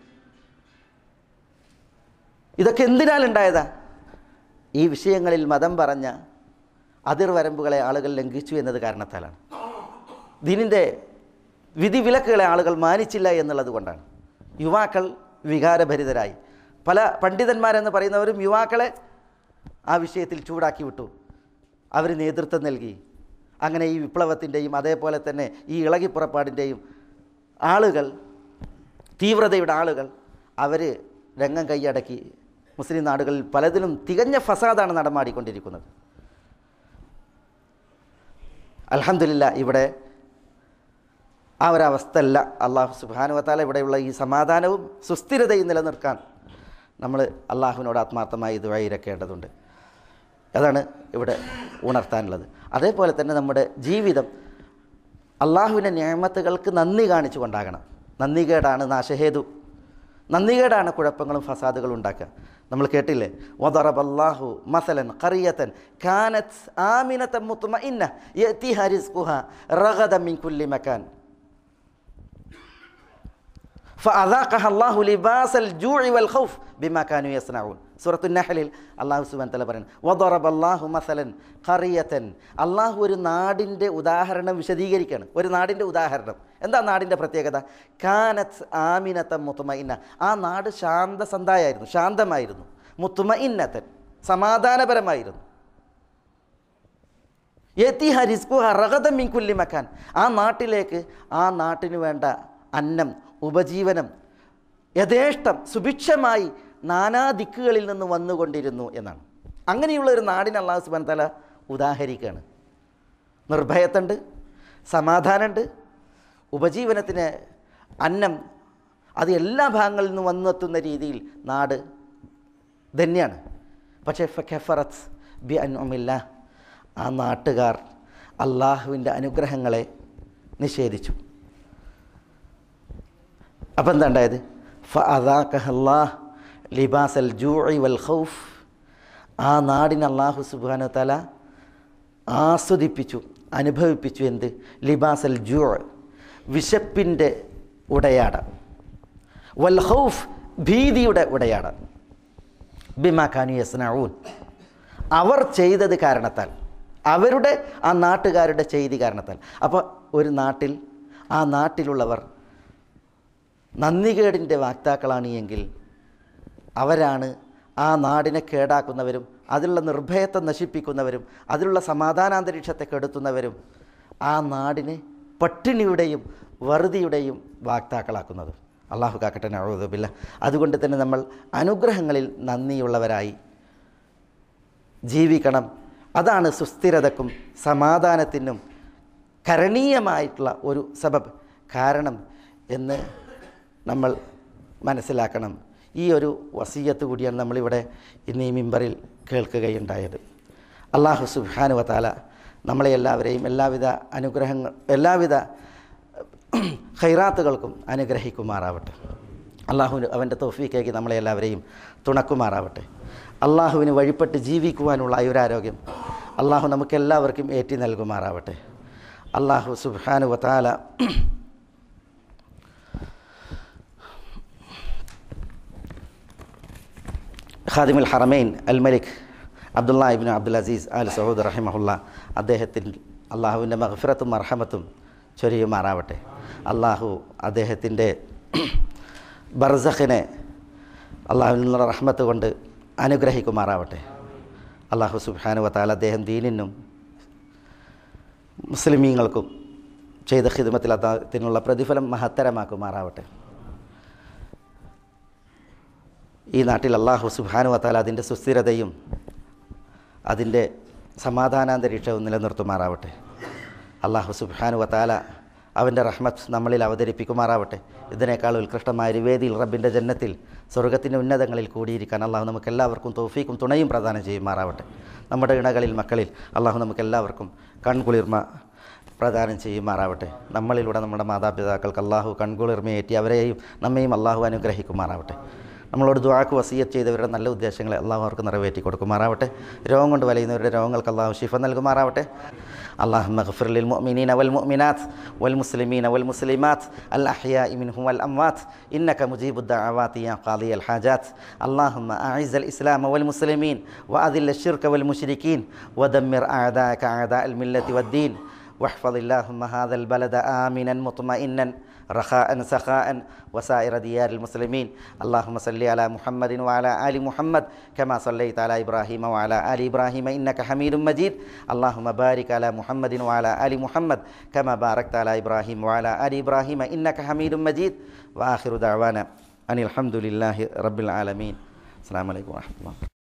ഇതൊക്കെ എന്തിനാലുണ്ടായതാ ഈ വിഷയങ്ങളിൽ മതം പറഞ്ഞ അതിർവരമ്പുകളെ ആളുകൾ ലംഘിച്ചു എന്നത് കാരണത്താലാണ് ദീനിൻ്റെ വിധിവിലക്കുകളെ ആളുകൾ മാനിച്ചില്ല എന്നുള്ളത് കൊണ്ടാണ് യുവാക്കൾ വികാരഭരിതരായി പല പണ്ഡിതന്മാരെന്ന് പറയുന്നവരും യുവാക്കളെ ആ വിഷയത്തിൽ ചൂടാക്കി വിട്ടു അവർ നേതൃത്വം നൽകി അങ്ങനെ ഈ വിപ്ലവത്തിൻ്റെയും അതേപോലെ തന്നെ ഈ ഇളകിപ്പുറപ്പാടിൻ്റെയും ആളുകൾ തീവ്രതയുടെ ആളുകൾ അവർ രംഗം കൈയടക്കി മുസ്ലിം നാടുകളിൽ പലതിലും തികഞ്ഞ ഫസാദാണ് നടമാടിക്കൊണ്ടിരിക്കുന്നത് അലഹമില്ല ഇവിടെ ആ ഒരവസ്ഥ അല്ല അള്ളാഹു സുബാനുവത്താല ഇവിടെയുള്ള ഈ സമാധാനവും സുസ്ഥിരതയും നിലനിർത്താൻ നമ്മൾ അള്ളാഹുവിനോട് ആത്മാർത്ഥമായി ഇത് വഴിയിരക്കേണ്ടതുണ്ട് അതാണ് ഇവിടെ ഉണർത്താനുള്ളത് അതേപോലെ തന്നെ നമ്മുടെ ജീവിതം അള്ളാഹുവിൻ്റെ ഞാമത്തുകൾക്ക് നന്ദി കാണിച്ചു കൊണ്ടാകണം നന്ദികേടാണ് നാശഹേതു നന്ദികേടാണ് കുഴപ്പങ്ങളും ഫസാദുകളും ഉണ്ടാക്കുക നമ്മൾ കേട്ടില്ലേ വദറബല്ലാഹു മസലൻ ഖറിയത്തൻ കാനത്ത് ആമിനത്തൻ മുത്മഇന്ന യഅതിഹ റിസ്ഖുഹ റഗദ മിൻ കുല്ലി മകാൻ فأذاقها الله لباس الجوع والخوف بما كانوا يصنعون സൂറത്തു നഹലിൽ അള്ളാഹു സുബാൻ തല പറയുന്നത് വദറബ് അള്ളാഹു മസലൻ ഖറിയത്തൻ അള്ളാഹു ഒരു നാടിൻ്റെ ഉദാഹരണം വിശദീകരിക്കുകയാണ് ഒരു നാടിൻ്റെ ഉദാഹരണം എന്താ നാടിൻ്റെ പ്രത്യേകത കാനത്ത് ആമിനത്തൻ മുത്തുമഇന്ന ആ നാട് ശാന്തസന്ധായായിരുന്നു ശാന്തമായിരുന്നു മുത്തുമഇന്നത്തൻ സമാധാനപരമായിരുന്നു യത്തി ഹരിസ്കു ഹറഗതം മിൻകുല്ലി മക്കാൻ ആ നാട്ടിലേക്ക് ആ നാട്ടിന് വേണ്ട അന്നം ഉപജീവനം യഥേഷ്ടം സുഭിക്ഷമായി നാനാ ദിക്കുകളിൽ നിന്ന് വന്നുകൊണ്ടിരുന്നു എന്നാണ് അങ്ങനെയുള്ള ഒരു നാടിന് അള്ളാഹു സുബാൻ തല ഉദാഹരിക്കുകയാണ് നിർഭയത്തുണ്ട് സമാധാനമുണ്ട് ഉപജീവനത്തിന് അന്നം അത് എല്ലാ ഭാഗങ്ങളിൽ നിന്നും വന്നെത്തുന്ന രീതിയിൽ നാട് ധന്യാണ് പക്ഷേ ഫെഫറത്ത് ബി അന്നുമില്ല ആ നാട്ടുകാർ അള്ളാഹുവിൻ്റെ അനുഗ്രഹങ്ങളെ നിഷേധിച്ചു അപ്പം എന്താ ഉണ്ടായത് ഫ അള്ളാഹ് ലിബാസൽ ജൂഇ വൽ ഖൗഫ് ആ നാടിന് അള്ളാഹു സുബാന തല ആസ്വദിപ്പിച്ചു അനുഭവിപ്പിച്ചു എന്ത് ലിബാസൽ ജൂ വിശപ്പിൻ്റെ ഉടയാട വൽ ഖൗഫ് ഭീതിയുടെ ഉടയാട ബിമാ കാനു യസ്നഊൻ അവർ ചെയ്തത് കാരണത്താൽ അവരുടെ ആ നാട്ടുകാരുടെ ചെയ്തി കാരണത്താൽ അപ്പോൾ ഒരു നാട്ടിൽ ആ നാട്ടിലുള്ളവർ നന്ദികേടിൻ്റെ വാക്താക്കളാണ് എങ്കിൽ അവരാണ് ആ നാടിനെ കേടാക്കുന്നവരും അതിലുള്ള നിർഭയത്വം നശിപ്പിക്കുന്നവരും അതിലുള്ള സമാധാനാന്തരീക്ഷത്തെ കെടുത്തുന്നവരും ആ നാടിനെ പട്ടിണിയുടെയും വറുതിയുടെയും വാക്താക്കളാക്കുന്നതും അള്ളാഹു കാക്കട്ടെ നഴുതുബില്ല അതുകൊണ്ട് തന്നെ നമ്മൾ അനുഗ്രഹങ്ങളിൽ നന്ദിയുള്ളവരായി ജീവിക്കണം അതാണ് സുസ്ഥിരതക്കും സമാധാനത്തിനും കരണീയമായിട്ടുള്ള ഒരു സബബ് കാരണം എന്ന് നമ്മൾ മനസ്സിലാക്കണം ഈ ഒരു വസീയത്ത് കൂടിയാണ് നമ്മളിവിടെ ഇന്ന് ഈ മിമ്പറിൽ കേൾക്കുകയുണ്ടായത് അള്ളാഹു സുബാനു വത്താല നമ്മളെ എല്ലാവരെയും എല്ലാവിധ അനുഗ്രഹങ്ങൾ എല്ലാവിധ ഖൈറാത്തുകൾക്കും അനുഗ്രഹിക്കുമാറാവട്ടെ അള്ളാഹുവിന് അവൻ്റെ തോഫീക്കേക്ക് നമ്മളെ എല്ലാവരെയും തുണക്കുമാറാവട്ടെ അള്ളാഹുവിന് വഴിപ്പെട്ട് ജീവിക്കുവാനുള്ള ആയുരാരോഗ്യം അള്ളാഹു നമുക്കെല്ലാവർക്കും ഏറ്റി നൽകുമാറാവട്ടെ അള്ളാഹു സുബാനു വത്താല ഖാദിമുൽ ഹറമൈൻ അൽ Malik Abdullah ibn Abdul Aziz അൽ സഹൂദ് റഹിമഹുല്ല അദ്ദേഹത്തിന് അള്ളാഹുവിൻ്റെ മഹഫിറത്തും അർഹമത്തും ചൊരിയുമാറാവട്ടെ അള്ളാഹു അദ്ദേഹത്തിൻ്റെ ബർസഖിനെ അള്ളാഹുവിൽ നിന്നുള്ള റഹ്മത്ത് കൊണ്ട് അനുഗ്രഹിക്കുമാറാവട്ടെ അള്ളാഹു സുബാനു വത്താൽ അദ്ദേഹം ദീനിനും മുസ്ലിമീങ്ങൾക്കും ചെയ്ത ഹിദ്മത്തിൽ അദ്ദേഹത്തിനുള്ള പ്രതിഫലം മഹത്തരമാക്കുമാറാവട്ടെ ഈ നാട്ടിൽ അള്ളാഹു സുബാനു വത്താൽ അതിൻ്റെ സുസ്ഥിരതയും അതിൻ്റെ സമാധാനാന്തരീക്ഷവും നിലനിർത്തുമാറാവട്ടെ അള്ളാഹു സുബാനു വത്താല അവൻ്റെ റഹ്മത്ത് നമ്മളിൽ അവതരിപ്പിക്കുമാറാവട്ടെ ഇതിനേക്കാൾ ഉത്കൃഷ്ടമായ ഒരു വേദിയിൽ റബ്ബിൻ്റെ ജന്നത്തിൽ സ്വർഗത്തിൻ്റെ ഉന്നതങ്ങളിൽ കൂടിയിരിക്കാൻ അള്ളാഹു നമുക്ക് എല്ലാവർക്കും തോഫീക്കും തുണയും പ്രദാനം ചെയ്യുമാറാവട്ടെ നമ്മുടെ ഇണകളിൽ മക്കളിൽ അള്ളാഹു നമുക്ക് എല്ലാവർക്കും കൺകുളിർമ പ്രദാനം ചെയ്യുമാറാവട്ടെ നമ്മളിലൂടെ നമ്മുടെ മാതാപിതാക്കൾക്ക് അള്ളാഹു കൺകുളിർമയേറ്റി അവരെയും നമ്മയും അള്ളാഹു അനുഗ്രഹിക്കുമാറാവട്ടെ നമ്മളോട് ദുആക്ക് വസീയത്ത് ചെയ്തവരുടെ നല്ല ഉദ്ദേശങ്ങളെ അള്ളാഹു അവർക്ക് നിറവേറ്റി കൊടുക്കുമാറാവട്ടെ രോഗം കൊണ്ട് വലയുന്നവരുടെ രോഗങ്ങൾക്ക് അള്ളാഹു ശിഫ നൽകുമാറാവട്ടെ اللهم اغفر للمؤمنين والمؤمنات والمسلمين والمسلمات الأحياء منهم والأموات إنك مجيب الدعوات يا قاضي الحاجات اللهم أعز الإسلام والمسلمين وأذل الشرك والمشركين ودمر أعداءك أعداء الملة والدين واحفظ اللهم هذا البلد آمنا مطمئنا رخاء سخاء وسائر ديار المسلمين اللهم صل على محمد وعلى آل محمد كما صليت على إبراهيم وعلى آل إبراهيم إنك حميد مجيد اللهم بارك على محمد وعلى آل محمد كما باركت على إبراهيم وعلى آل إبراهيم إنك حميد مجيد وآخر دعوانا أن الحمد لله رب العالمين السلام عليكم ورحمة الله